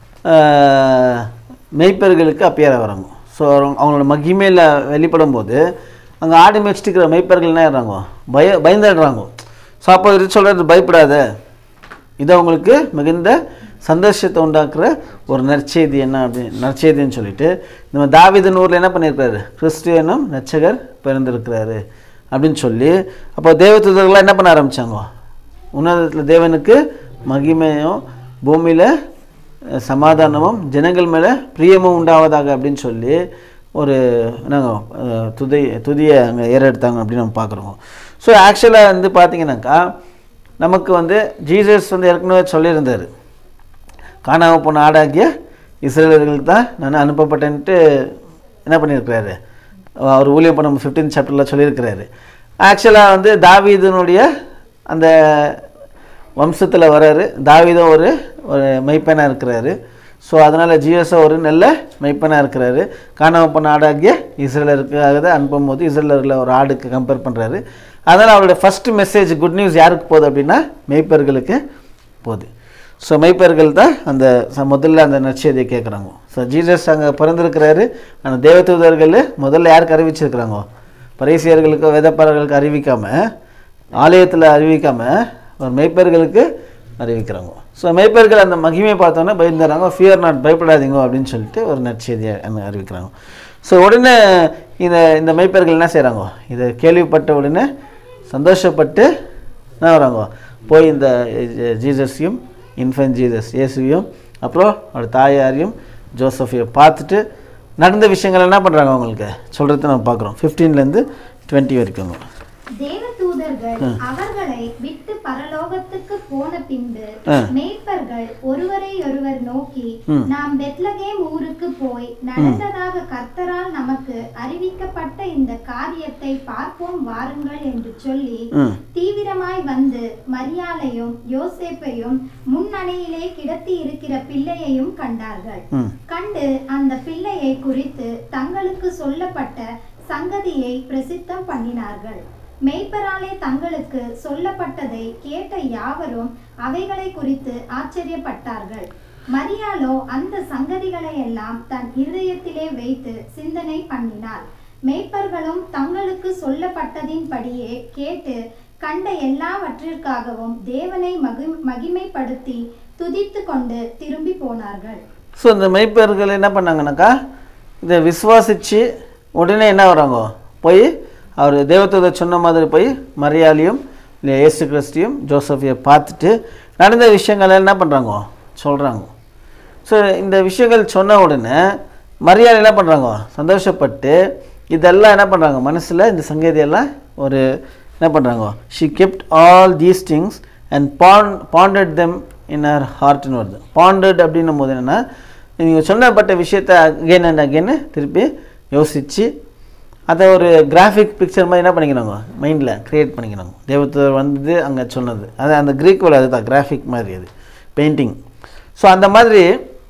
ஆஹ், மெய்ப்பர்களுக்கு அப்பியர் வராங்க ஸோ அவங்களோட மகிமையில் வெளிப்படும் போது அங்கே ஆடு மேய்ச்சிட்டு இருக்கிற மெய்ப்பர்கள் என்ன ஆயிடுறாங்க பய பயந்துடுறாங்க ஸோ அப்போ இது சொல்கிறது பயப்படாத இது அவங்களுக்கு மிகுந்த சந்தோஷத்தை உண்டாக்குற ஒரு நற்செய்தி என்ன அப்படி நற்செய்தின்னு சொல்லிட்டு நம்ம தாவீதின் ஊரில் என்ன பண்ணியிருக்கிறாரு கிறிஸ்டியனும் ரட்சகர் பிறந்திருக்கிறாரு அப்படின்னு சொல்லி அப்போ தேவதூதர்கள்லாம் என்ன பண்ண ஆரம்பித்தாங்க உன்னதத்தில் தேவனுக்கு மகிமையும் பூமியில் சமாதானமும் ஜனங்கள் மேலே பிரியமும் உண்டாவதாக அப்படின்னு சொல்லி ஒரு என்னங்க அஹ், துதி துதியை அங்கே ஏறெடுத்தாங்க அப்படின்னு நம்ம பார்க்குறோம் ஸோ ஆக்சுவலாக வந்து பார்த்தீங்கன்னாக்கா நமக்கு வந்து ஜீசஸ் வந்து ஏற்கனவே சொல்லியிருந்தார் காணாமல் போன ஆடாகிய இஸ்ரேலர்களுக்கு தான் நான் அனுப்பப்பட்டேன்ட்டு என்ன பண்ணியிருக்கிறாரு அவர் ஊழியம் பண்ண ஃபிஃப்டீன் சாப்டரில் சொல்லியிருக்கிறாரு ஆக்சுவலாக வந்து தாவீதனுடைய அந்த வம்சத்தில் வராரு தாவீதும் ஒரு ஒரு மெய்ப்பனாக இருக்கிறாரு ஸோ அதனால் ஜிஎஸ்ஓ ஒரு நல்ல மெய்ப்பனாக இருக்கிறாரு காணாமல் போன ஆடாகிய இஸ்ரேலருக்காக தான் அனுப்பும் போது இஸ்ரேலர்களை ஒரு ஆடுக்கு கம்பேர் பண்ணுறாரு அதனால் அவருடைய ஃபஸ்ட்டு மெசேஜ் குட் நியூஸ் யாருக்கு போகுது அப்படின்னா மெய்ப்பர்களுக்கு போகுது ஸோ மெய்ப்பர்கள் தான் அந்த ச- முதல்ல அந்த நற்செய்தியை கேட்குறாங்க ஸோ ஜீசஸ் அங்கே பிறந்திருக்கிறாரு அந்த தேவதூதர்கள் முதல்ல யாருக்கு அறிவிச்சிருக்கிறாங்க பரிசியர்களுக்கு வேதப்பாளர்களுக்கு அறிவிக்காம ஆலயத்தில் அறிவிக்காம ஒரு மெய்ப்பர்களுக்கு அறிவிக்கிறாங்க ஸோ மெய்ப்பர்கள் அந்த மகிமையை பார்த்தோன்னே பயந்துறாங்க ஃபியர் நாட் பயப்படாதீங்க அப்படின்னு சொல்லிட்டு ஒரு நற்செய்தியை அங்க அறிவிக்கிறாங்க ஸோ உடனே இந்த இந்த மெய்ப்பர்கள் என்ன செய்கிறாங்க இதை கேள்விப்பட்ட உடனே சந்தோஷப்பட்டு என்ன வராங்க போய் இந்த ஜீசஸையும் இன்ஃபென்ட் ஜீசஸ் இயேசுவையும் அப்புறம் அவர் தாயாரையும் ஜோசஃபையும் பார்த்துட்டு நடந்த விஷயங்கள் என்ன பண்ணுறாங்க அவங்களுக்கு சொல்கிறத நம்ம பார்க்குறோம் ஃபிஃப்டீன்லேருந்து டுவெண்ட்டி வரைக்கும் தேவதூதர்கள் அவர்களை விட்டு பரலோகத்துக்கு போன பின்பு ஆ. மேய்ப்பர்கள் ஒருவரை ஒருவர் நோக்கி ம். நாம் பெத்லகேம் ஊருக்கு போய் நடந்ததாக கர்த்தரால் நமக்கு அறிவிக்கப்பட்ட இந்த காரியத்தை பார்ப்போம் வாருங்கள் என்று சொல்லி ம் தீவிரமாய் வந்து மரியாளையும் யோசேப்பையும் முன்னணையிலே கிடத்தி இருக்கிற பிள்ளையையும் கண்டார்கள் ம் கண்டு அந்த பிள்ளையை குறித்து தங்களுக்கு சொல்லப்பட்ட சங்கதியை பிரசித்தம் பண்ணினார்கள் மெய்ப்பராலே தங்களுக்கு சொல்லப்பட்டதை கேட்ட யாவரும் அவைகளை குறித்து ஆச்சரியப்பட்டார்கள் மரியாளோ அந்த சங்கதிகளை எல்லாம் தன் இருதயத்திலே வைத்து சிந்தனை பண்ணினார் மெய்ப்பர்களும் தங்களுக்கு சொல்லப்பட்டதின்படியே கேட்டு கண்ட எல்லாவற்றிற்காகவும் தேவனை மகி மகிமைப்படுத்தி துதித்து கொண்டு திரும்பி போனார்கள் ஸோ இந்த மெய்ப்பர்கள் என்ன பண்ணாங்கனாக்கா இதை விசுவாசித்து உடனே என்ன வராங்க போய் அவர் தேவதூத சொன்ன மாதிரி போய் மரியாதையும் இல்லை இயேசு கிறிஸ்டியும் ஜோசஃபையை பார்த்துட்டு நடந்த விஷயங்கள் என்ன பண்ணுறாங்க சொல்கிறாங்க ஸோ இந்த விஷயங்கள் சொன்ன உடனே மரியாதை என்ன பண்ணுறாங்க சந்தோஷப்பட்டு இதெல்லாம் என்ன பண்ணுறாங்க மனசில் இந்த சங்கதியெல்லாம் ஒரு என்ன பண்ணுறாங்க she kept all these things and bond bonded them in her ஹார்ட்னு வருது பாண்டட் அப்படின்னும் போது என்னென்னா நீங்கள் சொன்னப்பட்ட விஷயத்த அகெயின் அண்ட் அகெயின் திருப்பி யோசித்து அதை ஒரு கிராஃபிக் பிக்சர் மாதிரி என்ன பண்ணிக்கிறாங்க மைண்டில் க்ரியேட் பண்ணிக்கிறாங்க தேவத்தர் வந்து அங்கே சொன்னது அது அந்த கிரீக் வேர்டு அதுதான் கிராஃபிக் மாதிரி அது பெயிண்டிங் ஸோ அந்த மாதிரி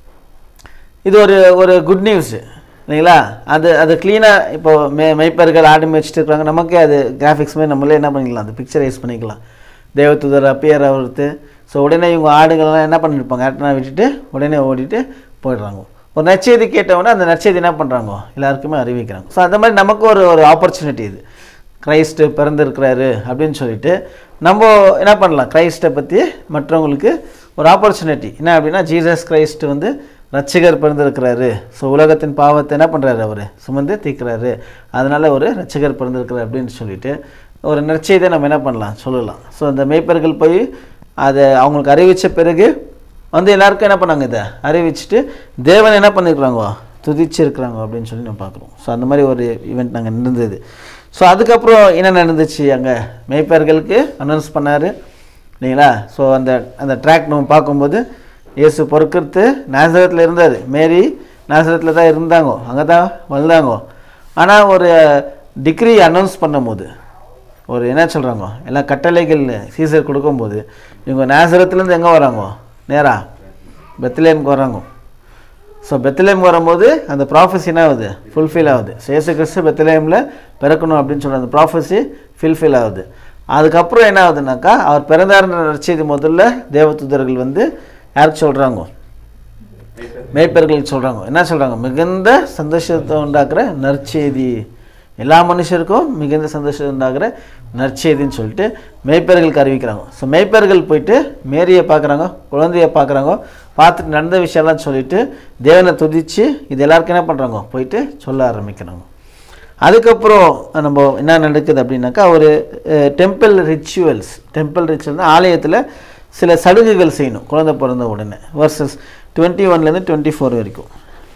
இது ஒரு ஒரு குட் நியூஸ் இல்லைங்களா அது அது க்ளீனாக இப்போ மே மெய்ப்பர்கள் ஆடு மேய்ச்சிட்டு இருக்காங்க நமக்கே அது கிராஃபிக்ஸ் மாதிரி நம்மளே என்ன பண்ணிக்கலாம் அது பிக்சரைஸ் பண்ணிக்கலாம் தேவதூதர் அப்பியர் ஆகிறது ஸோ உடனே இவங்க ஆடுகள்லாம் என்ன பண்ணியிருப்பாங்க ஆட்டனா விட்டுட்டு உடனே ஓடிட்டு போயிடுறாங்க ஒரு நற்செய்தி கேட்டவொடனே அந்த நற்செய்தி என்ன பண்ணுறாங்க எல்லாருக்குமே அறிவிக்கிறாங்க ஸோ அந்த மாதிரி நமக்கு ஒரு ஒரு ஆப்பர்ச்சுனிட்டி இது கிரைஸ்ட் பிறந்திருக்கிறாரு அப்படின்னு சொல்லிட்டு நம்ம என்ன பண்ணலாம் கிரைஸ்ட்டை பற்றி மற்றவங்களுக்கு ஒரு ஆப்பர்ச்சுனிட்டி என்ன அப்படின்னா ஜீசஸ் கிரைஸ்ட் வந்து ரட்சகர் பிறந்திருக்கிறாரு ஸோ உலகத்தின் பாவத்தை என்ன பண்ணுறாரு அவர் சுமந்து தீர்க்கிறாரு அதனால் ஒரு ரட்சகர் பிறந்திருக்கிறார் அப்படின்னு சொல்லிட்டு ஒரு நற்செய்தியை நம்ம என்ன பண்ணலாம் சொல்லலாம் ஸோ அந்த மேய்ப்பர்கள் போய் அதை அவங்களுக்கு அறிவித்த பிறகு வந்து எல்லாருக்கும் என்ன பண்ணாங்க இதை அறிவிச்சிட்டு தேவன் என்ன பண்ணியிருக்கிறாங்க துதிச்சிருக்கிறாங்க அப்படின்னு சொல்லி நம்ம பார்க்குறோம் ஸோ அந்த மாதிரி ஒரு ஈவெண்ட் நாங்கள் நடந்தது ஸோ அதுக்கப்புறம் என்ன நடந்துச்சு அங்கே மேய்ப்பர்களுக்கு அனௌன்ஸ் பண்ணார் இல்லைங்களா ஸோ அந்த அந்த ட்ராக் நம்ம பார்க்கும்போது இயேசு பொறுக்கிறது நாசரத்தில் இருந்தார் மேரி நாசரத்தில் தான் இருந்தாங்க அங்கே தான் வந்தாங்க ஆனால் ஒரு டிகிரி அனௌன்ஸ் பண்ணும்போது ஒரு என்ன சொல்கிறாங்க எல்லாம் கட்டளைகள் சீசர் கொடுக்கும்போது இவங்க நேசரத்துலேருந்து எங்கே வராங்க நேராக பெத்லேமுக்கு வராங்க ஸோ பெத்லேம் வரும்போது அந்த ப்ராஃபஸி என்ன ஆகுது ஃபுல்ஃபில் ஆகுது சேசு கிறிஸ்து பெத்லேமில் பிறக்கணும் அப்படின்னு சொல்கிற அந்த ப்ராஃபஸி ஃபுல்ஃபில் ஆகுது அதுக்கப்புறம் என்ன ஆகுதுனாக்கா அவர் பிறந்தாருன்ற நற்செய்தி முதல்ல தேவதூதர்கள் வந்து யாருக்கு சொல்கிறாங்க மேய்ப்பர்களுக்கு சொல்கிறாங்க என்ன சொல்கிறாங்க மிகுந்த சந்தோஷத்தை உண்டாக்குற நற்செய்தி எல்லா மனுஷருக்கும் மிகுந்த சந்தோஷத்தை உண்டாக்குற நற்செய்தின்னு சொல்லிட்டு மேய்ப்பர்களுக்கு அறிவிக்கிறாங்க ஸோ மேய்ப்பர்கள் போயிட்டு மேரியை பார்க்குறாங்க குழந்தைய பார்க்குறாங்க பார்த்துட்டு நடந்த விஷயம்லாம் சொல்லிட்டு தேவனை துதித்து இது எல்லாருக்கும் என்ன பண்ணுறாங்க போயிட்டு சொல்ல ஆரம்பிக்கிறாங்க அதுக்கப்புறம் நம்ம என்ன நடக்குது அப்படின்னாக்கா ஒரு டெம்பிள் ரிச்சுவல்ஸ் டெம்பிள் ரிச்சுவல்னா ஆலயத்தில் சில சடுகுகள் செய்யணும் குழந்தை பிறந்த உடனே வர்சஸ் டுவெண்ட்டி ஒன்லேருந்து டுவெண்ட்டி ஃபோர் வரைக்கும் பிள்ளை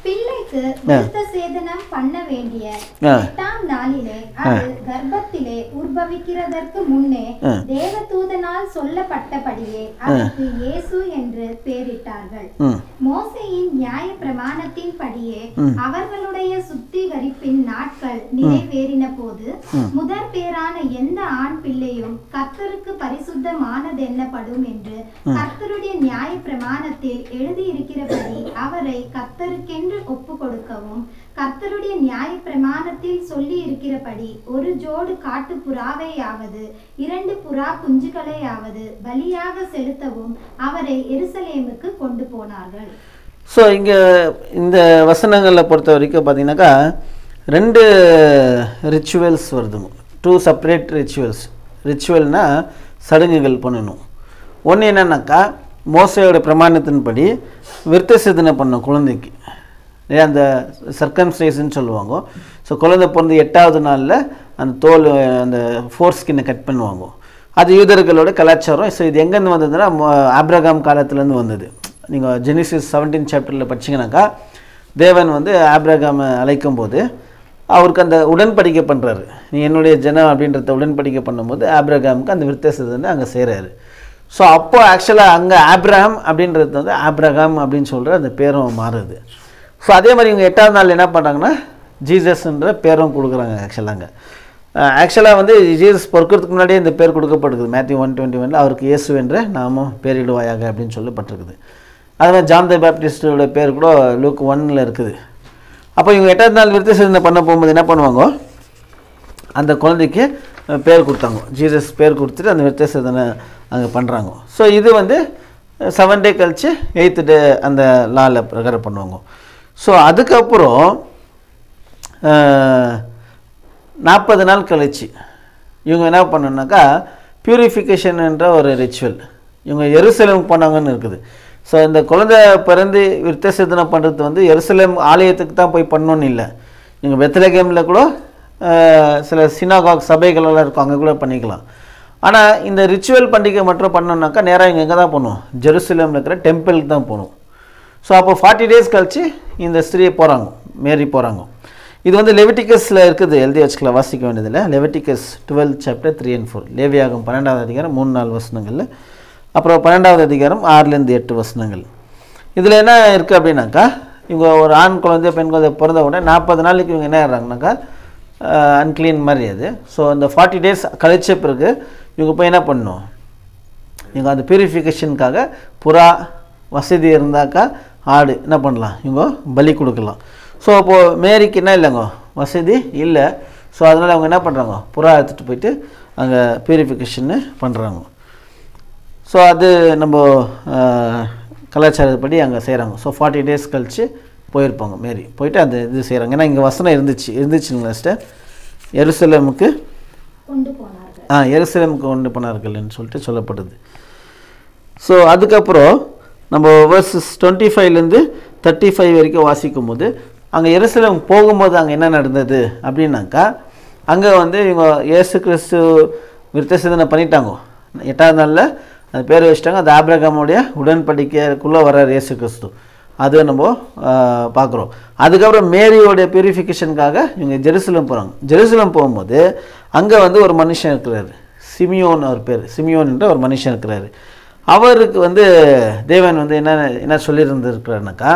பிள்ளைக்கு விருத்த சேதனம் பண்ண வேண்டிய ஆ. எட்டாம் நாளிலே அது கர்ப்பத்திலே உற்பவிக்கிறதற்கு முன்னே ஆ. தேவதூதனால் சொல்லப்பட்டபடியே அதற்கு இயேசு என்று பெயரிட்டார்கள் ம் மோசேயின் நியாய பிரமாணத்தின் படியே அவர்களுடைய சுத்திகரிப்பின் நாட்கள் நிறைவேறின போது முதற் பேரான எந்த ஆண் பிள்ளையும் கர்த்தருக்கு பரிசுத்தமானதென்னப்படும் என்று கர்த்தருடைய நியாய பிரமாணத்தில் எழுதியிருக்கிறபடி அவரை கர்த்தருக்கென்று ஒப்பு கொடுக்கவும் கர்த்தருடைய நியாய பிரமாணத்தில் சொல்லி இருக்கிறபடி ஒரு ஜோடு காட்டு புறாவையாவது இரண்டு புறா குஞ்சுகளையாவது பலியாக செலுத்தவும் அவரை எருசலேமுக்கு கொண்டு போனார்கள் ஸோ இங்கே இந்த வசனங்களில் பொறுத்த வரைக்கும் பார்த்தீங்கன்னாக்கா ரெண்டு ரிச்சுவல்ஸ் வருதுங்க டூ செப்பரேட் ரிச்சுவல்ஸ் ரிச்சுவல்னா சடங்குகள் பண்ணணும் ஒன்று என்னன்னாக்கா மோசையோட பிரமாணத்தின்படி விருத்த சேதனை பண்ணும் குழந்தைக்கு இல்லையா அந்த சர்க்கம்ஸ்டேஷன் சொல்லுவாங்க ஸோ குழந்தை பிறந்த எட்டாவது நாளில் அந்த தோல் அந்த ஃபோர் ஸ்கின்னை கட் பண்ணுவாங்க அது யூதர்களோட கலாச்சாரம் ஸோ இது எங்கேருந்து வந்ததுன்னா மொ- ஆபிரகாம் காலத்துலேருந்து வந்தது நீங்கள் ஜெனிசிஸ் செவன்டீன் சாப்டரில் படிச்சீங்கன்னாக்கா தேவன் வந்து ஆபிரகாமை அழைக்கும் போது அவருக்கு அந்த உடன்படிக்கை பண்ணுறாரு நீ என்னுடைய ஜனம் அப்படின்றத உடன்படிக்கை பண்ணும்போது ஆபிரகாமுக்கு அந்த விருத்தசத்தை அங்கே செய்கிறாரு ஸோ அப்போ ஆக்சுவலாக அங்கே ஆப்ரஹாம் அப்படின்றது வந்து ஆப்ரஹாம் அப்படின்னு சொல்கிற அந்த பேரும் மாறுது ஸோ அதே மாதிரி இவங்க எட்டாவது நாள் என்ன பண்ணுறாங்கன்னா ஜீசஸ்ன்ற பேரும் கொடுக்குறாங்க ஆக்சுவலாங்க ஆக்சுவலாக வந்து ஜீசஸ் பொறுக்கிறதுக்கு முன்னாடியே இந்த பேர் கொடுக்கப்படுது மேத்யூ ஒன் டுவெண்ட்டி ஒனில் அவருக்கு இயேசு என்ற நாமும் பேரிடுவாயாக அப்படின்னு சொல்லப்பட்டிருக்குது அது மாதிரி ஜான் த பேப்டிஸ்டோட பேர் கூட லூக் ஒன்னில் இருக்குது அப்போ இவங்க எட்டாவது நாள் விருத்த சேதனை பண்ண போகும்போது என்ன பண்ணுவாங்க அந்த குழந்தைக்கு அஹ், பேர் கொடுத்தாங்க ஜீசஸ் பேர் கொடுத்துட்டு அந்த விருத்த சேதனை அங்கே பண்ணுறாங்க ஸோ இது வந்து செவன் டே கழிச்சு எயித்து டே அந்த லாவில் பிரகாரம் பண்ணுவாங்க ஸோ அதுக்கப்புறம் நாற்பது நாள் கழிச்சு இவங்க என்ன பண்ணணுன்னாக்கா பியூரிஃபிகேஷன்ன்ற ஒரு ரிச்சுவல் இவங்க எருசலேம் போனாங்கன்னு இருக்குது ஸோ இந்த குழந்தை பிறந்து விருத்த சேதனை பண்ணுறது வந்து எருசலேம் ஆலயத்துக்கு தான் போய் பண்ணணும்னு இல்லை இவங்க பெத்லகேமில் கூட அஹ், சில சினாகாக் சபைகள் எல்லாம் இருக்கும் அங்கே கூட பண்ணிக்கலாம் ஆனால் இந்த ரிச்சுவல் பண்டிகை மட்டும் பண்ணோம்னாக்கா நேராக இங்கே எங்கே தான் போகணும் ஜெருசலேமில் இருக்கிற டெம்பிளுக்கு தான் போகணும் ஸோ அப்போ ஃபார்ட்டி டேஸ் கழிச்சு இந்த ஸ்திரீ போகிறாங்க மேரி போகிறாங்க இது வந்து லெவிட்டிகஸில் இருக்குது எழுதி வச்சுக்கலாம் வாசிக்க வேண்டியதில்லை Leviticus twelve chapter three and four லேவியாகும் பன்னெண்டாவது அதிகாரம் மூணு நாலு வசனங்கள் அப்புறம் பன்னெண்டாவது அதிகாரம் ஆறுலேருந்து எட்டு வசனங்கள் இதில் என்ன இருக்குது அப்படின்னாக்கா இவங்க ஒரு ஆண் குழந்தை பெண் குழந்தை பிறந்த உடனே நாற்பது நாளைக்கு இவங்க என்ன ஆகிறாங்கனாக்கா அன்க்ளீன் மாதிரி அது ஸோ அந்த ஃபார்ட்டி டேஸ் கழிச்ச பிறகு இவங்க போய் என்ன பண்ணணும் இவங்க அந்த பியூரிஃபிகேஷனுக்காக புறா வசதி இருந்தாக்கா ஆடு என்ன பண்ணலாம் இவங்க பலி கொடுக்கலாம் ஸோ அப்போது மேரிக்கு என்ன இல்லைங்க வசதி இல்லை ஸோ அதனால் அவங்க என்ன பண்ணுறாங்க புறா எடுத்துகிட்டு போயிட்டு அங்கே பியூரிஃபிகேஷன்னு பண்ணுறாங்க ஸோ அது நம்ம அஹ், கலாச்சாரப்படி அங்கே செய்கிறாங்க ஸோ ஃபார்ட்டி டேஸ் கழித்து போயிருப்பாங்க மேரி போயிட்டு அந்த இது செய்கிறாங்க ஏன்னா இங்கே வசனம் இருந்துச்சு இருந்துச்சுங்களா சிஸ்டர் எருசலேமுக்கு கொண்டு போனார்கள் ஆ எருசலேமுக்கு கொண்டு போனார்கள்னு சொல்லிட்டு சொல்லப்படுது ஸோ அதுக்கப்புறம் நம்ம வர்சஸ் டுவெண்ட்டி ஃபைவ்லேருந்து தேர்ட்டி ஃபைவ் வரைக்கும் வாசிக்கும் போது அங்கே எருசலேம் போகும்போது அங்கே என்ன நடந்தது அப்படின்னாக்கா அங்கே வந்து இவங்க இயேசு கிறிஸ்து விருத்த சேதனை பண்ணிட்டாங்க எட்டாவது நாளில் அந்த பேர் வச்சுட்டாங்க அது ஆபிரகாமுடைய உடன்படிக்கைக்குள்ளே வர்றார் இயேசு கிறிஸ்து அது நம்ம பார்க்குறோம் அதுக்கப்புறம் மேரியோடைய பியூரிஃபிகேஷனுக்காக இவங்க ஜெருசலம் போகிறாங்க ஜெருசலம் போகும்போது அங்கே வந்து ஒரு மனுஷன் இருக்கிறாரு சிமியோன் அவர் பேர் சிமியோன்ன்ற ஒரு மனுஷன் இருக்கிறாரு அவருக்கு வந்து தேவன் வந்து என்ன என்ன சொல்லியிருந்திருக்கிறாருனாக்கா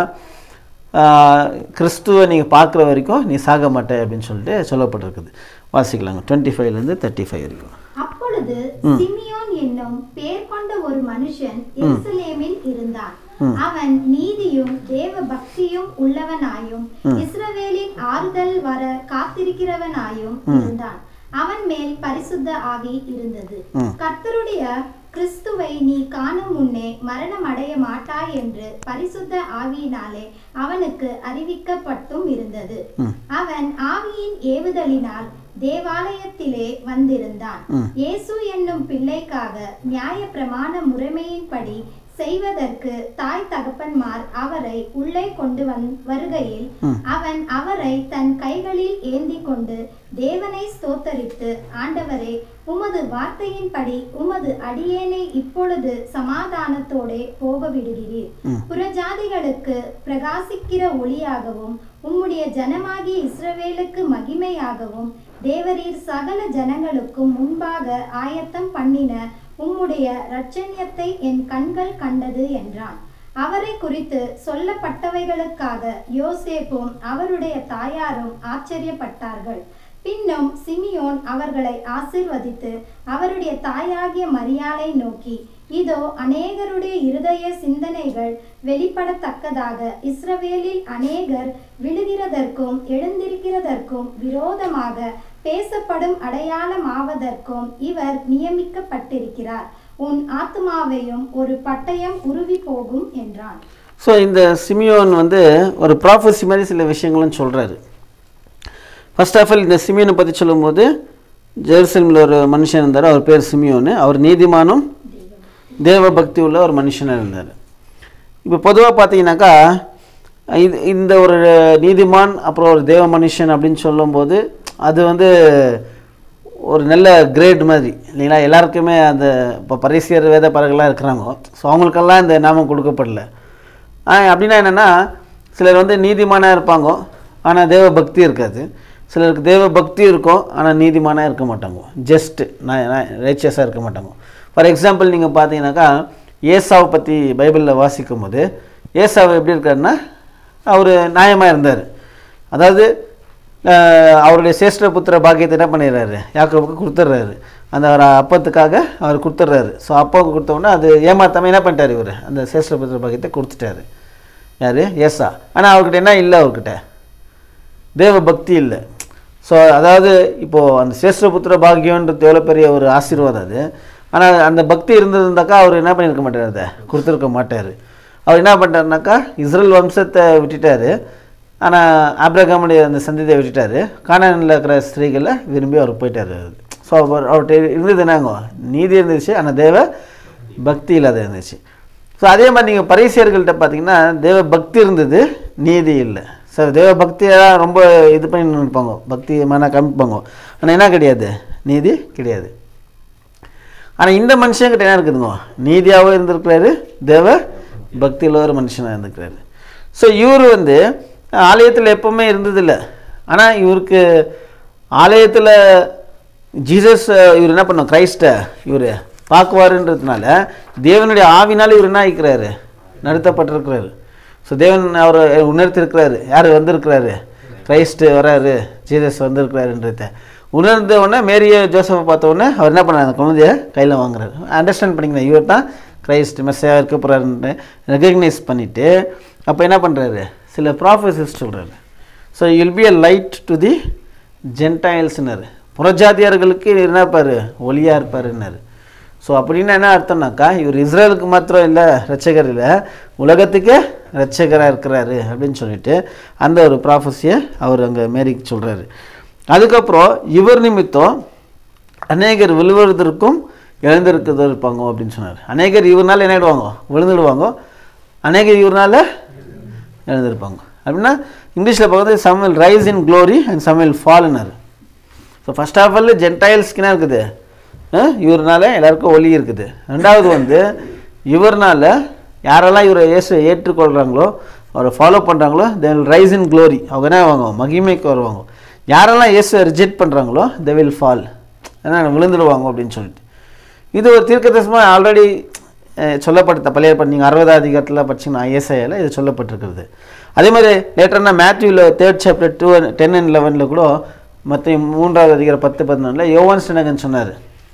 ஆஹ், கிறிஸ்துவை நீங்கள் பார்க்குற வரைக்கும் நீ சாக மாட்டே அப்படின்னு சொல்லிட்டு சொல்லப்பட்டிருக்குது வாசிக்கலாங்க டுவெண்ட்டி ஃபைவ்லேருந்து தேர்ட்டி ஃபைவ் வரைக்கும் அப்பொழுது சிமியோன் என்னும் பேர் கொண்ட ஒரு மனுஷன் எருசலேமில் இருந்தான் அவன் நீதியும் தேவ பக்தியும் உள்ளவனாயும் இஸ்ரவேலின் ஆறுதல் வர காத்திருக்கிறவனாயும் இருந்தான் அவன் மேல் பரிசுத்த ஆவி இருந்தது கர்த்தருடைய கிறிஸ்துவை நீ காணும் முன்னே மரணம் அடைய மாட்டாய் என்று பரிசுத்த ஆவியினாலே அவனுக்கு அறிவிக்கப்பட்டும் இருந்தது அவன் ஆவியின் ஏவுதலினால் தேவாலயத்திலே வந்திருந்தான் இயேசு என்னும் பிள்ளைக்காக நியாய பிரமாண முறைமையின்படி செய்வதற்கு தாய் தகப்பன்மார் அவரை உள்ளே கொண்டு வந் வருகையில் அவன் அவரை தன் கைகளில் ஏந்தி கொண்டு தேவனை ஸ்தோத்தரித்து ஆண்டவரே உமது வார்த்தையின்படி உமது அடியேனை இப்பொழுது சமாதானத்தோடே போக விடுகிறீர் புறஜாதிகளுக்கு பிரகாசிக்கிற ஒளியாகவும் உம்முடைய ஜனமாகிய இஸ்ரவேலுக்கு மகிமையாகவும் தேவரீர் சகல ஜனங்களுக்கும் முன்பாக ஆயத்தம் பண்ணின உம்முடைய இரட்சணியத்தை என் கண்கள் கண்டது என்றான் அவரை குறித்து சொல்லப்பட்டவைகளுக்காக யோசேப்பும் அவருடைய தாயாரும் ஆச்சரியப்பட்டார்கள் பின்னும் சிமியோன் அவர்களை ஆசிர்வதித்து அவருடைய தாயாகிய மரியாளை நோக்கி இதோ அநேகருடைய இருதய சிந்தனைகள் வெளிப்படத்தக்கதாக இஸ்ரவேலில் அநேகர் விழுகிறதற்கும் எழுந்திருக்கிறதற்கும் விரோதமாக பேசப்படும் அடையாளமாவதற்கும் இவர் நியமிக்கப்பட்டிருக்கிறார் உன் ஆத்மாவையும் ஒரு பட்டயம் உருவி போகும் என்றான் ஸோ இந்த சிமியோன் வந்து ஒரு ப்ராஃபஸி மாதிரி சில விஷயங்களும் சொல்கிறாரு ஃபர்ஸ்ட் ஆஃப் ஆல் இந்த சிமியோனை பற்றி சொல்லும்போது ஜெருசலமில் ஒரு மனுஷன் இருந்தார் அவர் பேர் சிமியோனு அவர் நீதிமானும் தேவ பக்தி உள்ள ஒரு மனுஷனாக இருந்தார் இப்போ பொதுவாக பார்த்தீங்கன்னாக்கா இது இந்த ஒரு நீதிமான் அப்புறம் ஒரு தேவ மனுஷன் அப்படின்னு சொல்லும்போது அது வந்து ஒரு நல்ல கிரேட் மாதிரி இல்லைங்களா எல்லாருக்குமே அந்த இப்போ பரிசியர் வேத பறவைகள்லாம் இருக்கிறாங்க ஸோ அவங்களுக்கெல்லாம் இந்த நாமம் கொடுக்கப்படல ஆ அப்படின்னா என்னென்னா சிலர் வந்து நீதிமானாக இருப்பாங்க ஆனால் தேவ பக்தி இருக்காது சிலருக்கு தேவ பக்தி இருக்கும் ஆனால் நீதிமானாக இருக்க மாட்டாங்க ஜஸ்ட் நான் ரைச்சியஸாக இருக்க மாட்டாங்க ஃபார் எக்ஸாம்பிள் நீங்கள் பார்த்தீங்கன்னாக்கா ஏசாவை பற்றி பைபிளில் வாசிக்கும் போது ஏசாவை எப்படி இருக்காருன்னா அவர் நியாயமாக இருந்தார் அதாவது அஹ், அவருடைய சேஷ்ட புத்திர பாக்கியத்தை என்ன பண்ணிடுறாரு யாக்கோபுக்கு கொடுத்துட்றாரு அந்த ஒரு அப்பத்துக்காக அவர் கொடுத்துட்றாரு ஸோ அப்பாவுக்கு கொடுத்த உடனே அது ஏமாத்தாமல் என்ன பண்ணிட்டார் இவர் அந்த சேஷ்ட புத்திர பாக்கியத்தை கொடுத்துட்டாரு யார் ஏசா ஆனால் அவர்கிட்ட என்ன இல்லை அவர்கிட்ட தேவ பக்தி இல்லை ஸோ அதாவது இப்போது அந்த சேஷ்டபுத்திர பாக்கியன்றது எவ்வளோ பெரிய ஒரு ஆசீர்வாதம் அது ஆனால் அந்த பக்தி இருந்திருந்தாக்கா அவர் என்ன பண்ணியிருக்க மாட்டார் அதை கொடுத்துருக்க மாட்டார் அவர் என்ன பண்ணிட்டாருனாக்கா இஸ்ரேல் வம்சத்தை விட்டுட்டாரு ஆனால் ஆப்ரகாமுடைய அந்த சந்ததியை விட்டுட்டாரு கானானில் இருக்கிற ஸ்திரீகளை விரும்பி அவர் போயிட்டார் ஸோ அவர் அவர்கிட்ட இருந்தது என்னங்க நீதி இருந்துச்சு ஆனால் தேவ பக்தி இல்லாத இருந்துச்சு ஸோ அதே மாதிரி நீங்கள் பரிசியர்கள்ட்ட பார்த்தீங்கன்னா தேவ பக்தி இருந்தது நீதி இல்லை ஸோ தேவ பக்தியெல்லாம் ரொம்ப இது பண்ணி இருப்பாங்க பக்தி மன காமிப்பாங்க ஆனால் என்ன கிடையாது நீதி கிடையாது ஆனால் இந்த மனுஷங்கிட்ட என்ன இருக்குதுங்க நீதியாகவும் இருந்திருக்கிறாரு தேவ பக்தியில் ஒரு மனுஷனாக இருந்திருக்கிறாரு ஸோ இவர் வந்து ஆலயத்தில் எப்பவுமே இருந்ததில்லை ஆனால் இவருக்கு ஆலயத்தில் ஜீசஸ் இவர் என்ன பண்ணோம் கிரைஸ்ட்டை இவர் பார்க்குவாருன்றதுனால தேவனுடைய ஆவினால இவர் என்ன ஆகிக்கிறாரு நடத்தப்பட்டிருக்கிறாரு ஸோ தேவன் அவரை உணர்த்திருக்கிறாரு யார் வந்திருக்கிறாரு கிரைஸ்ட்டு வராரு ஜீசஸ் வந்திருக்கிறாருன்றத உணர்ந்த உடனே மேரிய ஜோசஃபை பார்த்த உடனே அவர் என்ன பண்ணார் அந்த குழந்தைய கையில் வாங்குறாரு அண்டர்ஸ்டாண்ட் பண்ணிக்கணும் இவர் தான் கிரைஸ்ட் மெஸ்ஸையாக இருக்க போகிறாருன்னு ரெகக்னைஸ் பண்ணிவிட்டு அப்போ என்ன பண்ணுறாரு சில ப்ராஃபஸஸ் சொல்கிறாரு so you'll be a light to the ஜென்டைல்ஸ்னாரு புறஜாதியார்களுக்கு இவர் என்ன இருப்பார் ஒளியாக இருப்பாருன்னாரு ஸோ அப்படின்னா என்ன அர்த்தம்னாக்கா இவர் இஸ்ரேலுக்கு மாத்திரம் இல்லை ரட்சகர் இல்லை உலகத்துக்கே ரட்சகராக இருக்கிறாரு அப்படின்னு சொல்லிட்டு அந்த ஒரு ப்ராஃபஸியை அவர் அங்கே மேரிக்கு சொல்கிறாரு அதுக்கப்புறம் இவர் நிமித்தம் அநேகர் விழுவதற்கும் எழுந்திருக்கிறது இருப்பாங்க அப்படின்னு சொன்னார் அநேகர் இவர்னால என்ன ஆயிடுவாங்க விழுந்துடுவாங்க அநேகர் இவர்னால எழுந்திருப்பாங்க அப்படின்னா இங்கிலீஷில் பார்க்குறது some will rise in glory and some will ஃபால்னார் ஸோ ஃபர்ஸ்ட் ஆஃப் ஆல் ஜென்டைல்ஸ்க்கு என்ன இருக்குது அஹ், இவர்னால எல்லாருக்கும் ஒளி இருக்குது ரெண்டாவது வந்து இவர்னால யாரெல்லாம் இவரை இயேசு ஏற்றுக்கொள்கிறாங்களோ அவரை ஃபாலோ பண்ணுறாங்களோ they will rise in glory அவங்க என்ன ஆவாங்க மகிமைக்கு வருவாங்க யாரெல்லாம் இயேசுவை ரிஜெக்ட் பண்ணுறாங்களோ தே வில் ஃபால் ஏன்னா விழுந்துடுவாங்க அப்படின்னு சொல்லிட்டு இது ஒரு தீர்க்கதரிசனமாக ஆல்ரெடி சொல்லப்பட்ட பழைய ஏற்பாடு நீங்கள் அறுபதாம் அதிகாரத்தில் படிச்சிங்கன்னா ஐஎஸ்ஐயில் இது சொல்லப்பட்டிருக்கிறது அதே மாதிரி லேட்டர்னா மேத்யூவில் third chapter two ten and லெவனில் கூட மற்ற மூன்றாவது அதிகாரம் பத்து பதினொன்றில் யோவான் ஸ்டனகன் சொன்னார்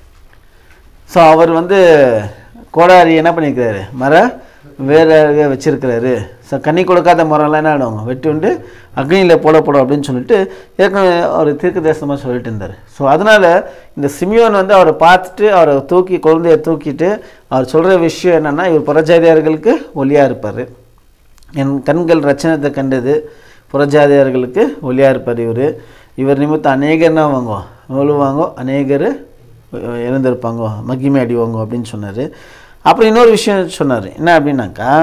ஸோ அவர் வந்து கோடாரி என்ன பண்ணியிருக்கிறாரு மர வேற வச்சிருக்கிறாரு ஸோ கண்ணி கொடுக்காத மரம்லாம் என்ன ஆடும் வெட்டி உண்டு அக்னியில் போடப்படும் அப்படின்னு சொல்லிட்டு ஏற்கனவே அவர் தீர்க்க தேசமாக சொல்லிட்டு இருந்தார் ஸோ அதனால் இந்த சிமியோன் வந்து அவரை பார்த்துட்டு அவரை தூக்கி குழந்தைய தூக்கிட்டு அவர் சொல்கிற விஷயம் என்னென்னா இவர் புறஜாதியார்களுக்கு ஒளியாக இருப்பார் என் கண்கள் ரச்சனத்தை கண்டது புறஜாதியார்களுக்கு ஒளியாக இருப்பார் இவர் இவர் நிமித்தம் அநேகர் என்ன வாங்குவோம் விழுவாங்கோ அநேகர் எழுந்திருப்பாங்க மகிமை அடிவாங்க அப்படின்னு சொன்னார் அப்புறம் இன்னொரு விஷயம் சொன்னார் என்ன அப்படின்னாக்கா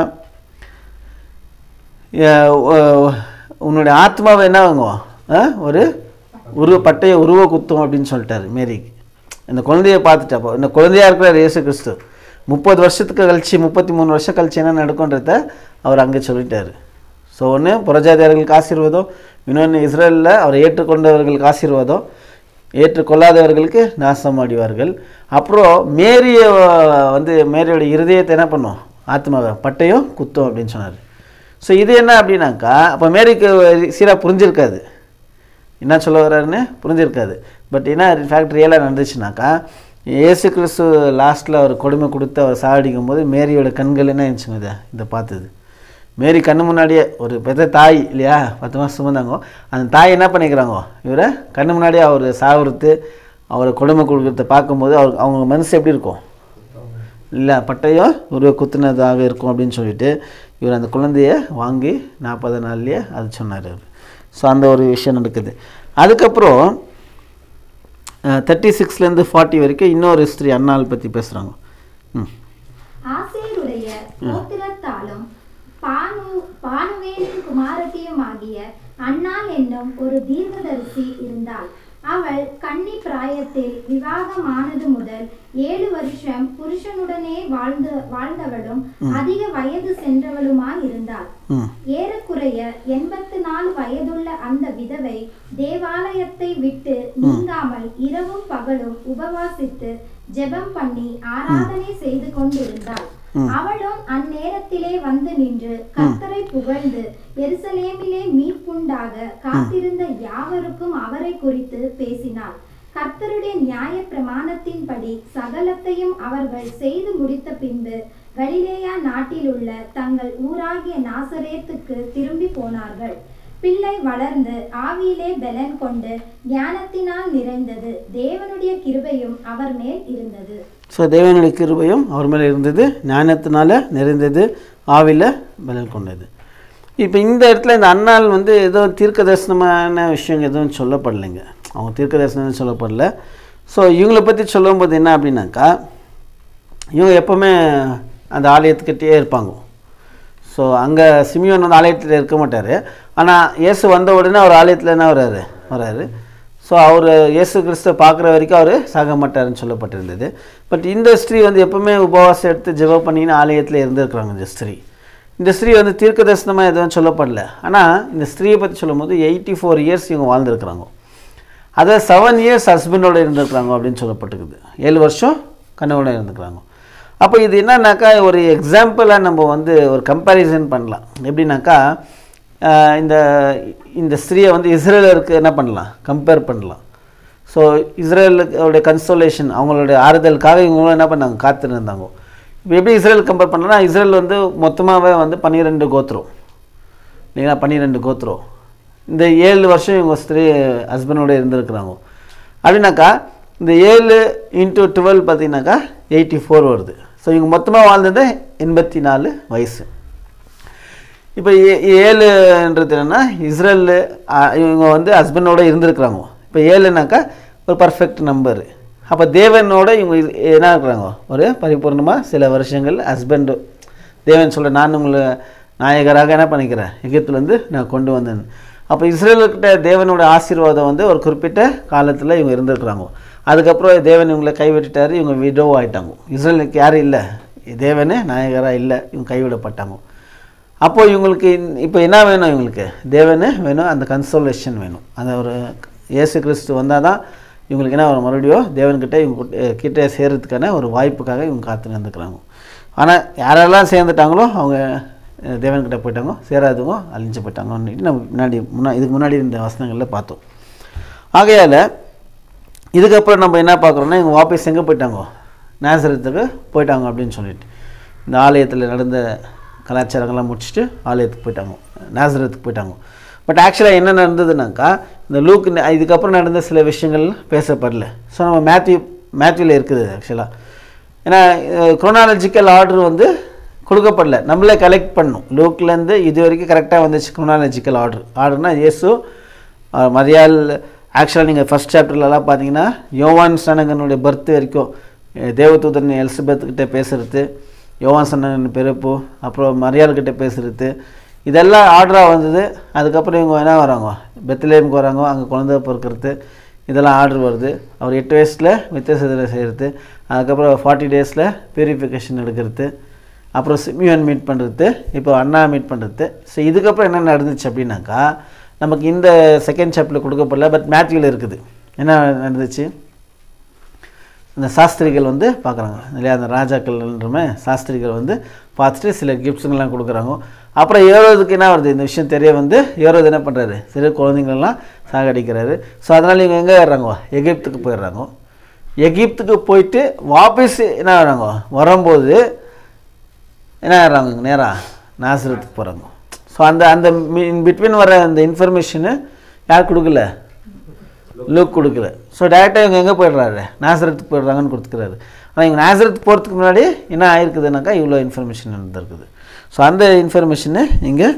அஹ் உ- உன்னுடைய ஆத்மாவை என்ன வாங்குவோம் ஆ? ஒரு உருவ பட்டைய உருவ குத்தும் அப்படின்னு சொல்லிட்டாரு மேரிக்கு இந்த குழந்தைய பார்த்துட்டப்போ இந்த குழந்தையா இருக்கிறார் இயேசு கிறிஸ்து முப்பது வருஷத்துக்கு கழிச்சு முப்பத்தி மூணு வருஷம் கழிச்சு என்ன நடக்கும்ன்றத அவர் அங்கே சொல்லிட்டாரு ஸோ ஒன்று புறஜாதியார்களுக்கு ஆசீர்வாதம் இன்னொன்று இஸ்ரேலில் அவரை ஏற்றுக்கொண்டவர்களுக்கு ஆசீர்வாதம் ஏற்றுக்கொள்ளாதவர்களுக்கு நாசம் அடைவார்கள் அப்புறம் மேரிய வந்து மேரியோட இருதயத்தை என்ன பண்ணும் ஆத்மாவை பட்டையும் குத்தும் அப்படின்னு சொன்னார் ஸோ இது என்ன அப்படின்னாக்கா அப்போ மேரிக்கு சீராக புரிஞ்சிருக்காது என்ன சொல்ல வர்றாருன்னு புரிஞ்சிருக்காது பட் என்ன இன்ஃபேக்ட் ரியலாக நடந்துச்சுனாக்கா இயேசு கிறிஸ்து லாஸ்ட்டில் அவர் கொடுமை கொடுத்து அவர் சாவடிக்கும் போது மேரியோட கண்கள் என்ன இருந்துச்சுங்க இதை இதை பார்த்தது மேரி கண்ணு முன்னாடியே ஒரு பெத்த தாய் இல்லையா பத்து மாதம் சுமந்தாங்க அந்த தாய் என்ன பண்ணிக்கிறாங்க இவரை கண்ணு முன்னாடியே அவர் சாவுறது அவரை கொடுமை கொடுக்கறத பார்க்கும்போது அவர் அவங்க மனசு எப்படி இருக்கும் இல்லை பட்டயம் ஒரு குத்துனதாக இருக்கும் அப்படின்னு சொல்லிட்டு இவர் அந்த குழந்தைய வாங்கி நாற்பது நாள்லேயே அது சொன்னார் அவர் ஸோ அந்த ஒரு விஷயம் நடக்குது அதுக்கப்புறம் தேர்ட்டி சிக்ஸ்லேருந்து ஃபார்ட்டி வரைக்கும் இன்னொரு ஸ்திரீ அண்ணாள் பற்றி பேசுகிறாங்க ம் ஆசேருடைய கோத்திரத்தாலும் பானு பானுவேலின் குமாரத்தியும் ஆகிய அன்னாள் என்னும் ஒரு தீர்க்கதரிசி இருந்தாள் அவள் கன்னி பிராயத்தில் விவாகமானது முதல் ஏழு வருஷம் புருஷனுடனே வாழ்ந்து வாழ்ந்தவளும் அதிக வயது சென்றவளுமாய் இருந்தாள் ம் ஏறக்குறைய எண்பத்து நாலு வயதுள்ள அந்த விதவை தேவாலயத்தை விட்டு நீங்காமல் இரவும் பகலும் உபவாசித்து ஜெபம் பண்ணி ஆராதனை செய்து கொண்டிருந்தாள் அவளும் அந்நேரத்திலே வந்து நின்று கர்த்தரை புகழ்ந்து எருசலேமிலே மீட்புண்டாக காத்திருந்த யாவருக்கும் அவரை குறித்து பேசினாள் கர்த்தருடைய நியாய பிரமாணத்தின்படி சகலத்தையும் அவர்கள் செய்து முடித்த பின்பு கலிலேயா நாட்டில் உள்ள தங்கள் ஊராகிய நாசரேத்துக்கு திரும்பி போனார்கள் பிள்ளை வளர்ந்து ஆவியிலே பெலன் கொண்டு ஞானத்தினால் நிறைந்தது தேவனுடைய கிருபையும் அவர் மேல் இருந்தது ஸோ தேவனுடைய கிருபையும் அவர் மேலே இருந்தது ஞானத்தினால நிறைந்தது ஆவில பலன் கொண்டது இப்போ இந்த இடத்துல இந்த அண்ணாள் வந்து ஏதோ தீர்க்க தரிசனமான விஷயம் எதுவும் சொல்லப்படலைங்க அவங்க தீர்க்க தரிசனம் சொல்லப்படல ஸோ இவங்களை பற்றி சொல்லும்போது என்ன அப்படின்னாக்கா இவங்க எப்போவுமே அந்த ஆலயத்துக்கிட்டே இருப்பாங்க ஸோ அங்கே சிமியோன் வந்து ஆலயத்தில் இருக்க மாட்டார் ஆனால் இயேசு வந்த உடனே அவர் ஆலயத்தில் என்ன வராரு வராரு ஸோ அவர் இயேசு கிறிஸ்துவை பார்க்குற வரைக்கும் அவர் சாக மாட்டாருன்னு சொல்லப்பட்டிருந்தது பட் இந்த ஸ்திரீ வந்து எப்பவுமே உபவாசம் எடுத்து ஜெபம் பண்ணின்னு ஆலயத்தில் இருந்திருக்கிறாங்க இந்த ஸ்திரீ இந்த ஸ்திரீ வந்து தீர்க்க தரிசனமாக எதுவும் சொல்லப்படல ஆனால் இந்த ஸ்திரீயை பற்றி சொல்லும்போது எயிட்டி ஃபோர் இயர்ஸ் இவங்க வாழ்ந்துருக்குறாங்க அதை செவன் இயர்ஸ் ஹஸ்பண்டோட இருந்திருக்கிறாங்க அப்படின்னு சொல்லப்பட்டிருக்குது ஏழு வருஷம் கணவனோட இருந்துக்கிறாங்க அப்போ இது என்னன்னாக்கா ஒரு எக்ஸாம்பிளாக நம்ம வந்து ஒரு கம்பேரிசன் பண்ணலாம் எப்படின்னாக்கா ஆஹ் இந்த இந்த ஸ்திரீயை வந்து இஸ்ரேலருக்கு என்ன பண்ணலாம் கம்பேர் பண்ணலாம் ஸோ இஸ்ரேலுடைய கன்சோலேஷன் அவங்களுடைய ஆறுதலுக்காக இவங்களும் என்ன பண்ணாங்க காத்துருந்தாங்க இப்போ எப்படி இஸ்ரேல் கம்பேர் பண்ணலாம் இஸ்ரேல் வந்து மொத்தமாகவே வந்து பன்னிரெண்டு கோத்திரம் இல்லைங்களா பன்னிரெண்டு கோத்திரம் இந்த ஏழு வருஷம் இவங்க ஸ்திரீ ஹஸ்பண்டோட இருந்திருக்கிறாங்க அப்படின்னாக்கா இந்த ஏழு இன்ட்டு டுவெல் பார்த்தீங்கன்னாக்கா எயிட்டி ஃபோர் வருது ஸோ இவங்க மொத்தமாக வாழ்ந்தது எண்பத்தி நாலு வயசு இப்போ ஏ- ஏழுன்றது என்னென்னா இஸ்ரேல் இவங்க வந்து ஹஸ்பண்டோட இருந்திருக்கிறாங்க இப்போ ஏழுனாக்கா ஒரு பர்ஃபெக்ட் நம்பரு அப்போ தேவனோட இவங்க இது- என்ன இருக்கிறாங்க ஒரு பரிபூர்ணமாக சில வருஷங்கள் ஹஸ்பண்டு தேவன் சொல்ல நான் உங்களை நாயகராக என்ன பண்ணிக்கிறேன் எகிப்துலேருந்து நான் கொண்டு வந்தேன் அப்போ இஸ்ரேலுக்கிட்ட தேவனோட ஆசீர்வாதம் வந்து ஒரு குறிப்பிட்ட காலத்தில் இவங்க இருந்திருக்கிறாங்க அதுக்கப்புறம் தேவன் இவங்களை கைவிட்டுட்டாரு இவங்க விடோ ஆயிட்டாங்க இஸ்ரேலுக்கு யாரும் இல்லை தேவனே நாயகராக இல்லை இவங்க கைவிடப்பட்டாங்க அப்போ இவங்களுக்கு இப்போ என்ன வேணும் இவங்களுக்கு தேவனே வேணும் அந்த கன்சோலேஷன் வேணும் அந்த ஒரு இயேசு கிறிஸ்து வந்தால் தான் இவங்களுக்கு என்ன ஒரு மறுபடியும் தேவன்கிட்ட இவங்க கிட்ட- கிட்ட சேர்றதுக்கான ஒரு வாய்ப்புக்காக இவங்க காத்து நின்றுக்கிறாங்க ஆனால் யாரெல்லாம் சேர்ந்துட்டாங்களோ அவங்க அஹ், தேவன்கிட்ட போயிட்டாங்க சேராதவங்க அழிஞ்சு போயிட்டாங்கன்னு நம்ம முன்னாடி முன்னா இதுக்கு முன்னாடி இந்த வசனங்களில் பார்த்தோம் ஆகையால் இதுக்கப்புறம் நம்ம என்ன பார்க்குறோன்னா இவங்க வாபஸ் எங்கே போயிட்டாங்க நேசரத்துக்கு போயிட்டாங்க அப்படின்னு சொல்லிட்டு இந்த ஆலயத்தில் நடந்த கலாச்சாரங்கள்லாம் முடிச்சுட்டு ஆலயத்துக்கு போயிட்டாங்க நேசரத்துக்கு போயிட்டாங்க பட் ஆக்சுவலாக என்ன நடந்ததுனாக்கா இந்த லூக் ந- இதுக்கப்புறம் நடந்த சில விஷயங்கள் பேசப்படல ஸோ நம்ம மேத்யூ மேத்யூவில் இருக்குது ஆக்சுவலாக ஏன்னா குரோனாலஜிக்கல் ஆர்டர் வந்து கொடுக்கப்படல நம்மளே கலெக்ட் பண்ணணும் லூக்லேருந்து இது வரைக்கும் கரெக்டாக வந்துச்சு குரோனாலஜிக்கல் ஆர்டர் ஆர்டர்னா இயேசு அஹ், மரியாள் ஆக்சுவலாக நீங்கள் ஃபஸ்ட் சாப்டர்லலாம் பார்த்தீங்கன்னா யோவான் ஸ்நானகனுடைய பர்த் வரைக்கும் அஹ், தேவதூதன் எலிசபெத் கிட்ட பேசுறது யோவான் சொன்ன பிறப்பு அப்புறம் மரியாள்கிட்ட பேசுகிறது இதெல்லாம் ஆர்டராக வந்தது அதுக்கப்புறம் இவங்க என்ன வராங்க பெத்லேமுக்கு வராங்க அங்கே குழந்தை பிறக்கிறது இதெல்லாம் ஆர்டர் வருது அவர் எட்டு வயசில் வித்தியாசத்தில் செய்கிறது அதுக்கப்புறம் ஃபார்ட்டி டேஸில் பியூரிஃபிகேஷன் எடுக்கிறது அப்புறம் சிமியன் மீட் பண்ணுறது இப்போ அண்ணா மீட் பண்ணுறது ஸோ இதுக்கப்புறம் என்ன நடந்துச்சு அப்படின்னாக்கா நமக்கு இந்த செகண்ட் சாப்டரில் கொடுக்கப்படல பட் மேத்யூவில் இருக்குது என்ன நடந்துச்சு இந்த சாஸ்திரிகள் வந்து பார்க்குறாங்க இல்லையா அந்த ராஜாக்கள்ன்றமே சாஸ்திரிகள் வந்து பார்த்துட்டு சில கிஃப்ட்ஸுங்கெல்லாம் கொடுக்குறாங்க அப்புறம் ஏரோதுக்கு என்ன வருது இந்த விஷயம் தெரிய வந்து ஏரோது என்ன பண்ணுறாரு சிறு குழந்தைங்களெல்லாம் சாகடிக்கிறாரு ஸோ அதனால் இவங்க எங்கே ஏறுறாங்க எகிப்துக்கு போயிடுறாங்க எகிப்துக்கு போயிட்டு வாபஸ் என்ன ஆகிறாங்க வரும்போது என்ன ஆகிறாங்க நேராக நாசரத்துக்கு போகிறாங்க ஸோ அந்த அந்த இன் பிட்வீன் வர அந்த இன்ஃபர்மேஷனு யார் கொடுக்கல லுக் கொடுக்கல ஸோ டேரெக்டாக இவங்க எங்கே போயிடுறாரு நாசரத்துக்கு போயிடுறாங்கன்னு கொடுத்துக்கிறாரு ஆனால் இவங்க நாசரத்துக்கு போகிறதுக்கு முன்னாடி என்ன ஆயிருக்குதுனாக்கா இவ்வளோ இன்ஃபர்மேஷன் இருந்திருக்குது ஸோ அந்த இன்ஃபர்மேஷனை இங்கே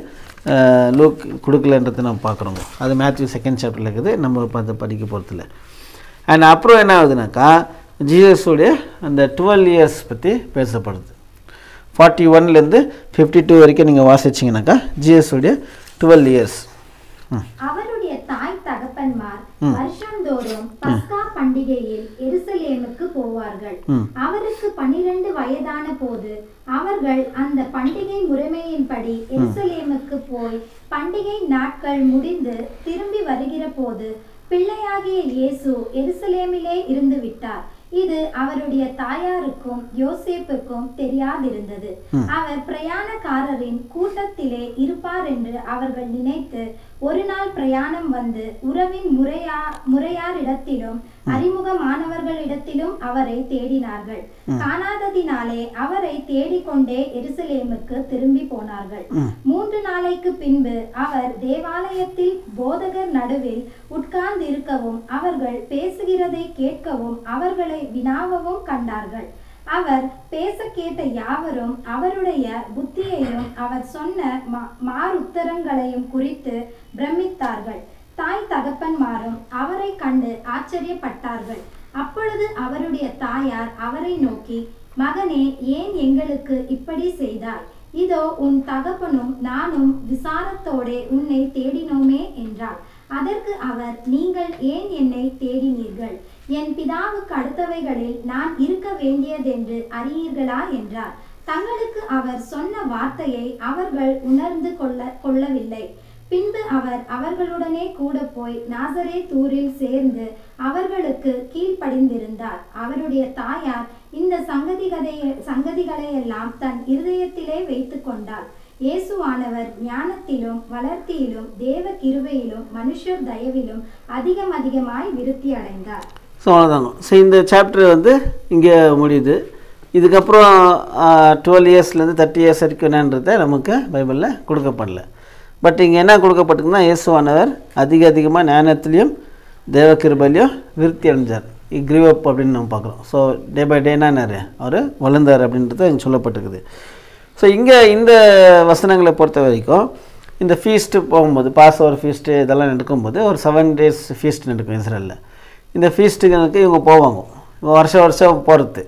லுக் கொடுக்கலன்றதை நம்ம பார்க்குறோங்க அது மேத்யூ செகண்ட் சாப்டரில் இருக்குது நம்ம பார்த்து படிக்க போகிறதில்ல அண்ட் அப்புறம் என்ன ஆகுதுனாக்கா ஜீசஸுடைய அந்த டுவெல் இயர்ஸ் பற்றி பேசப்படுது ஃபார்ட்டி ஒன்லேருந்து ஃபிஃப்டி டூ வரைக்கும் நீங்கள் வாசிச்சிங்கனாக்கா ஜிஎஸ்உடைய டுவெல் இயர்ஸ் ம் அவருடைய தாய் தகப்பன்மார் வருஷந்தோறும் பஸ்கா பண்டிகையில் எருசலேமுக்கு போவார்கள் ம் அவருக்கு பனிரெண்டு வயதான போது அவர்கள் அந்த பண்டிகை முறைமையின்படி எருசலேமுக்கு போய் பண்டிகை நாட்கள் முடிந்து திரும்பி வருகிற போது பிள்ளையாகிய இயேசு எருசலேமிலே இருந்து விட்டார் இது அவருடைய தாயாருக்கும் யோசேப்புக்கும் தெரியாதிருந்தது அவர் பிரயாணக்காரரின் கூட்டத்திலே இருப்பார் என்று அவர்கள் நினைத்து ஒரு நாள் பிரயாணம் வந்து உறவின் முறையா முறையாரிடத்திலும் அறிமுகமானவர்களிடத்திலும் அவரை தேடினார்கள் காணாததினாலே அவரை தேடிக்கொண்டே எருசலேமுக்கு திரும்பி போனார்கள் மூன்று நாளைக்கு பின்பு அவர் தேவாலயத்தில் போதகர் நடுவில் உட்கார்ந்திருக்கவும் அவர்கள் பேசுகிறதை கேட்கவும் அவர்களை வினாவவும் கண்டார்கள் அவர் பேச கேட்ட யாவரும் அவருடைய புத்தியையும் அவர் சொன்ன மா- மாறுத்தரங்களையும் குறித்து பிரமித்தார்கள் தாய் தகப்பன்மாரும் அவரை கண்டு ஆச்சரியப்பட்டார்கள் அப்பொழுது அவருடைய தாயார் அவரை நோக்கி மகனே ஏன் எங்களுக்கு இப்படி செய்தாய் இதோ உன் தகப்பனும் நானும் விசாரத்தோடே உன்னை தேடினோமே என்றார் அதற்கு அவர் நீங்கள் ஏன் என்னை தேடினீர்கள் என் பிதாவுக்கு அடுத்தவைகளில் நான் இருக்க வேண்டியதென்று அறியீர்களா என்றார் தங்களுக்கு அவர் சொன்ன வார்த்தையை அவர்கள் உணர்ந்து கொள்ள கொள்ளவில்லை பின்பு அவர் அவர்களுடனே கூட போய் நாசரே தூரில் சேர்ந்து அவர்களுக்கு கீழ்ப்படிந்திருந்தார் அவருடைய தாயார் இந்த சங்கதிகளை சங்கதிகளையெல்லாம் தன் இருதயத்திலே வைத்துக் கொண்டாள் இயேசுவானவர் ஞானத்திலும் வளர்த்தியிலும் தேவ கிருபையிலும் மனுஷர் தயவிலும் அதிகம் அதிகமாய் விருத்தி அடைந்தார் ஸோ அவ்வளோதாங்க ஸோ இந்த சாப்டர் வந்து இங்கே முடியுது இதுக்கப்புறம் டுவெல் இயர்ஸ்லேருந்து தேர்ட்டி இயர்ஸ் வரைக்கும் என்னன்றதை நமக்கு பைபிளில் கொடுக்கப்படல பட் இங்கே என்ன கொடுக்கப்பட்டிருக்குன்னா இயேசுவானவர் அதிக அதிகமாக ஞானத்திலையும் தேவகிருபையிலையும் விருத்தி அடைஞ்சார் கிரிவ் அப் அப்படின்னு நம்ம பார்க்குறோம் ஸோ டே பை டேனா என்ன அவர் வளர்ந்தார் அப்படின்றது இங்கே சொல்லப்பட்டிருக்குது ஸோ இங்கே இந்த வசனங்களை பொறுத்த வரைக்கும் இந்த ஃபீஸ்ட்டு போகும்போது பாஸ் ஓவர் ஃபீஸ்ட்டு இதெல்லாம் நடக்கும்போது ஒரு செவன் டேஸ் ஃபீஸ்ட் நடக்கும் இஸ்ரேலில் இந்த ஃபீஸ்ட்டுகளுக்கு இவங்க போவாங்க இவங்க வருஷம் வருஷம் போகிறது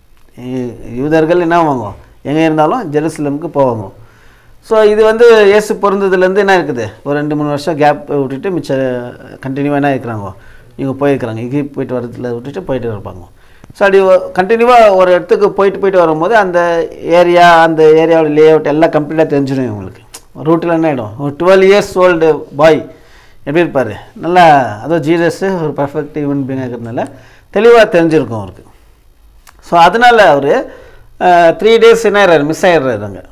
யூதர்கள் என்ன ஆவாங்க எங்கே இருந்தாலும் ஜெருசலமுக்கு போவாங்க ஸோ இது வந்து இயேசு பிறந்ததுலேருந்து என்ன இருக்குது ஒரு ரெண்டு மூணு வருஷம் கேப் விட்டுட்டு மிச்ச கண்டினியூவாக என்ன இருக்கிறாங்க இவங்க போயிருக்கிறாங்க எகிப்து போயிட்டு வரதுல விட்டுட்டு போயிட்டு இருப்பாங்க ஸோ அப்படி கண்டினியூவாக ஒரு இடத்துக்கு போயிட்டு போயிட்டு வரும்போது அந்த ஏரியா அந்த ஏரியாவோட லே அவுட் எல்லாம் கம்ப்ளீட்டாக தெரிஞ்சிடும் இவங்களுக்கு ரூட்டில் என்ன ஆகிடும் ஒரு டுவெல் இயர்ஸ் ஓல்டு பாய் எப்படி இருப்பார் நல்லா அதுவும் ஜீசஸ் ஒரு பர்ஃபெக்ட் ஈவன் பீங்காக இருக்கிறதுனால தெளிவாக தெரிஞ்சிருக்கும் அவருக்கு ஸோ அதனால் அவர் த்ரீ டேஸ் என்ன ஆயிடுறாரு மிஸ் ஆயிடுறாரு அங்கே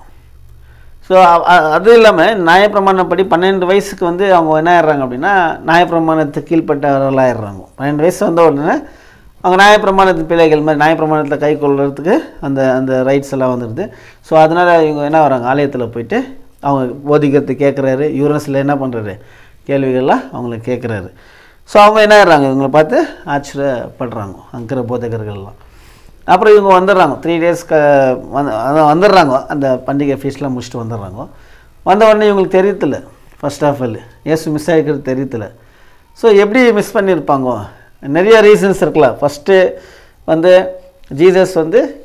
ஸோ அது இல்லாமல் நியாயப்பிரமாணப்படி பன்னெண்டு வயசுக்கு வந்து அவங்க என்ன ஆயிடுறாங்க அப்படின்னா நியாயப்பிரமாணத்துக்கு கீழ்ப்பட்டவர்களாக ஆயிடுறாங்க பன்னெண்டு வயசு வந்த உடனே அவங்க நியாயப்பிரமாணத்து பிள்ளைகள் மாதிரி நியாயப்பிரமாணத்தில் கை கொள்றதுக்கு அந்த அந்த ரைட்ஸ் எல்லாம் வந்துடுது ஸோ அதனால் இவங்க என்ன வராங்க ஆலயத்தில் போயிட்டு அவங்க போதிக்கிறது கேட்குறாரு யூரஸில் என்ன பண்ணுறாரு கேள்விகள்லாம் அவங்கள கேட்குறாரு ஸோ அவங்க என்ன ஆயிடுறாங்க இவங்களை பார்த்து ஆச்சரியப்படுறாங்க அங்கிற போதகர்கள்லாம் அப்புறம் இவங்க வந்துடுறாங்க த்ரீ டேஸ் க வந்து அதான் வந்துடுறாங்க அந்த பண்டிகை ஃபீஸ்லாம் முடிச்சுட்டு வந்துடுறாங்க வந்த உடனே இவங்களுக்கு தெரியத்தில்ல ஃபர்ஸ்ட் ஆஃப் ஆல் ஏசு மிஸ் ஆகிக்கிறது தெரியத்தில்ல ஸோ எப்படி மிஸ் பண்ணியிருப்பாங்க நிறைய ரீசன்ஸ் இருக்கலாம் ஃபஸ்ட்டு வந்து ஜீசஸ் வந்து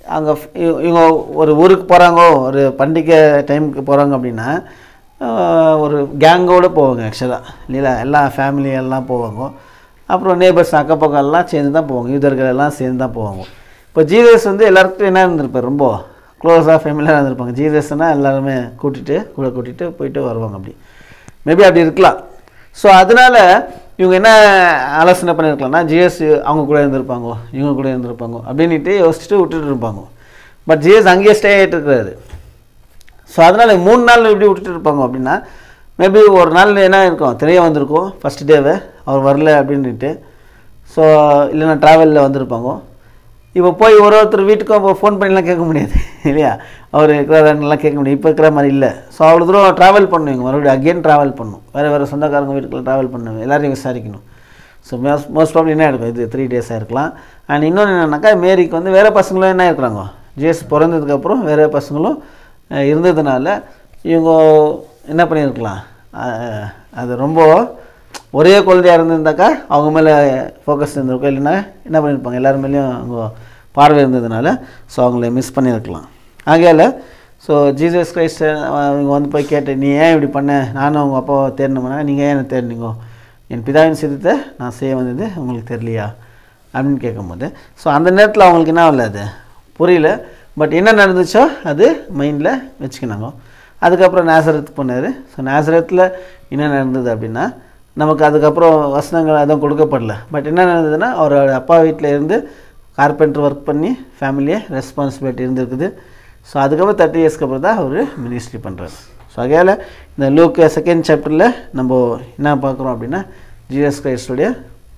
அங்கே இவங்க ஒரு ஊருக்கு போகிறாங்க ஒரு பண்டிகை டைமுக்கு போகிறாங்க அப்படின்னா ஆஹ், ஒரு கேங்கோடு போவாங்க ஆக்சுவலாக இல்லைங்களா எல்லா ஃபேமிலி எல்லாம் போவாங்க அப்புறம் நேபர்ஸ் அக்கப்பக்கம் எல்லாம் சேர்ந்து தான் போவாங்க யூதர்கள் எல்லாம் சேர்ந்து தான் போவாங்க இப்போ ஜீசஸ் வந்து எல்லாருக்கும் என்ன இருந்திருப்பார் ரொம்ப க்ளோஸாக ஃபேமிலியாக இருந்திருப்பாங்க ஜீசஸ்னால் எல்லாருமே கூட்டிகிட்டு கூட கூட்டிகிட்டு போயிட்டு வருவாங்க அப்படி மேபி அப்படி இருக்கலாம் ஸோ அதனால இவங்க என்ன ஆலோசனை பண்ணியிருக்கலாம்னா ஜிஎஸ் அவங்க கூட இருந்திருப்பாங்க இவங்க கூட இருந்திருப்பாங்க அப்படின்ட்டு யோசிச்சுட்டு விட்டுட்டு இருப்பாங்க பட் ஜிஎஸ் அங்கேயே ஸ்டே ஆகிட்டு இருக்கிறாரு ஸோ அதனால் மூணு நாள் எப்படி விட்டுட்டு இருப்பாங்க அப்படின்னா மேபி ஒரு நாள் என்ன இருக்கும் தெரிய வந்திருக்கும் ஃபஸ்ட் டேவை அவர் வரல அப்படின்ட்டு ஸோ இல்லைன்னா ட்ராவலில் வந்திருப்பாங்க இப்போ போய் ஒரு ஒருத்தர் வீட்டுக்கும் இப்போ ஃபோன் பண்ணிலாம் கேட்க முடியாது இல்லையா அவர் இருக்கிறாருன்னெலாம் கேட்க முடியும் இப்போ இருக்கிற மாதிரி இல்லை ஸோ அவ்வளோ தூரம் ட்ராவல் பண்ணுவீங்க மறுபடியும் அகெயின் ட்ராவல் பண்ணும் வேறு வேறு சொந்தக்காரங்க வீட்டுக்குள்ள ட்ராவல் பண்ணுவேன் எல்லாரையும் விசாரிக்கணும் ஸோ மோஸ்ட் மோஸ்ட் ப்ராப்ளம் என்ன இருக்கும் இது த்ரீ டேஸாக இருக்கலாம் அண்ட் இன்னொன்று என்னன்னாக்கா மேரிக்கு வந்து வேறு பசங்களும் என்ன இருக்கிறாங்க ஜேஸ் பிறந்ததுக்கப்புறம் வேறு பசங்களும் அஹ், இருந்ததுனால இவங்க என்ன பண்ணியிருக்கலாம் அஹ், அது ரொம்ப ஒரே குழந்தையாக இருந்திருந்தாக்கா அவங்க மேலே ஃபோக்கஸ் இருந்திருக்கும் இல்லைன்னா என்ன பண்ணியிருப்பாங்க எல்லார் மேலேயும் அவங்க பார்வை இருந்ததுனால ஸோ அவங்கள மிஸ் பண்ணியிருக்கலாம் ஆகையால் ஸோ ஜீசஸ் கிரைஸ்ட் அவங்க வந்து போய் கேட்டு நீ ஏன் இப்படி பண்ண நானும் அவங்க அப்பாவை தேடணும்னா நீங்கள் ஏன் என்ன தேடினீங்க என் பிதாவின் சித்தத்தை நான் செய்ய வந்தது உங்களுக்கு தெரியலையா அப்படின்னு கேட்கும்போது ஸோ அந்த நேரத்தில் அவங்களுக்கு என்ன இல்லை அது புரியல பட் என்ன நடந்துச்சோ அது மைண்டில் வச்சுக்கினாங்க அதுக்கப்புறம் நேசரத்துக்கு போனார் ஸோ நேசரத்தில் என்ன நடந்தது அப்படின்னா நமக்கு அதுக்கப்புறம் வசனங்கள் எதுவும் கொடுக்கப்படல பட் என்ன நடந்ததுன்னா அவரோட அப்பா வீட்டில் இருந்து கார்பெண்டர் ஒர்க் பண்ணி ஃபேமிலியே ரெஸ்பான்சிபிலிட்டி இருந்திருக்குது ஸோ அதுக்கப்புறம் தேர்ட்டி இயர்ஸ்க்கு அப்புறம் தான் அவர் மினிஸ்ட்ரி பண்ணுறாரு ஸோ அகையால் இந்த லூக் செகண்ட் சாப்டரில் நம்ம என்ன பார்க்குறோம் அப்படின்னா ஜீசஸ் கிரைஸ்டுடைய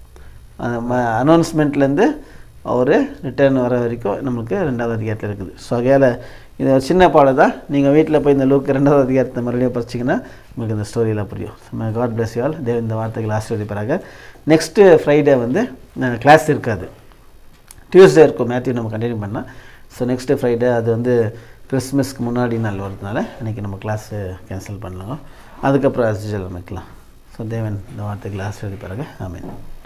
அனௌன்ஸ்மெண்ட்லேருந்து அவர் ரிட்டர்ன் வர வரைக்கும் நம்மளுக்கு ரெண்டாவது அதிகாரத்தில் இருக்குது ஸோ அகையால் இது ஒரு சின்ன பாடம் தான் நீங்கள் வீட்டில் போய் இந்த லூக் ரெண்டாவது அதிகாரத்தை மறுபடியும் படிச்சிங்கன்னா உங்களுக்கு இந்த ஸ்டோரியெல்லாம் புரியும் காட் பிளஸ் யூ ஆல் தேவ இந்த வார்த்தைகள் ஆசீர்வதிப்பாராக நெக்ஸ்ட்டு ஃப்ரைடே வந்து கிளாஸ் இருக்காது டியூஸ்டே இருக்கும் மேத்யூ நம்ம கண்டினியூ பண்ணால் ஸோ நெக்ஸ்ட்டு ஃப்ரைடே அது வந்து கிறிஸ்மஸ்க்கு முன்னாடி நாள் வரதுனால இன்றைக்கி நம்ம கிளாஸு கேன்சல் பண்ணலாம் அதுக்கப்புறம் அஸ் யூஷுவல் அமைக்கலாம் ஸோ தேவன் இந்த வார்த்தைகள் ஆசீர்வதிப்பாராக ஆமென்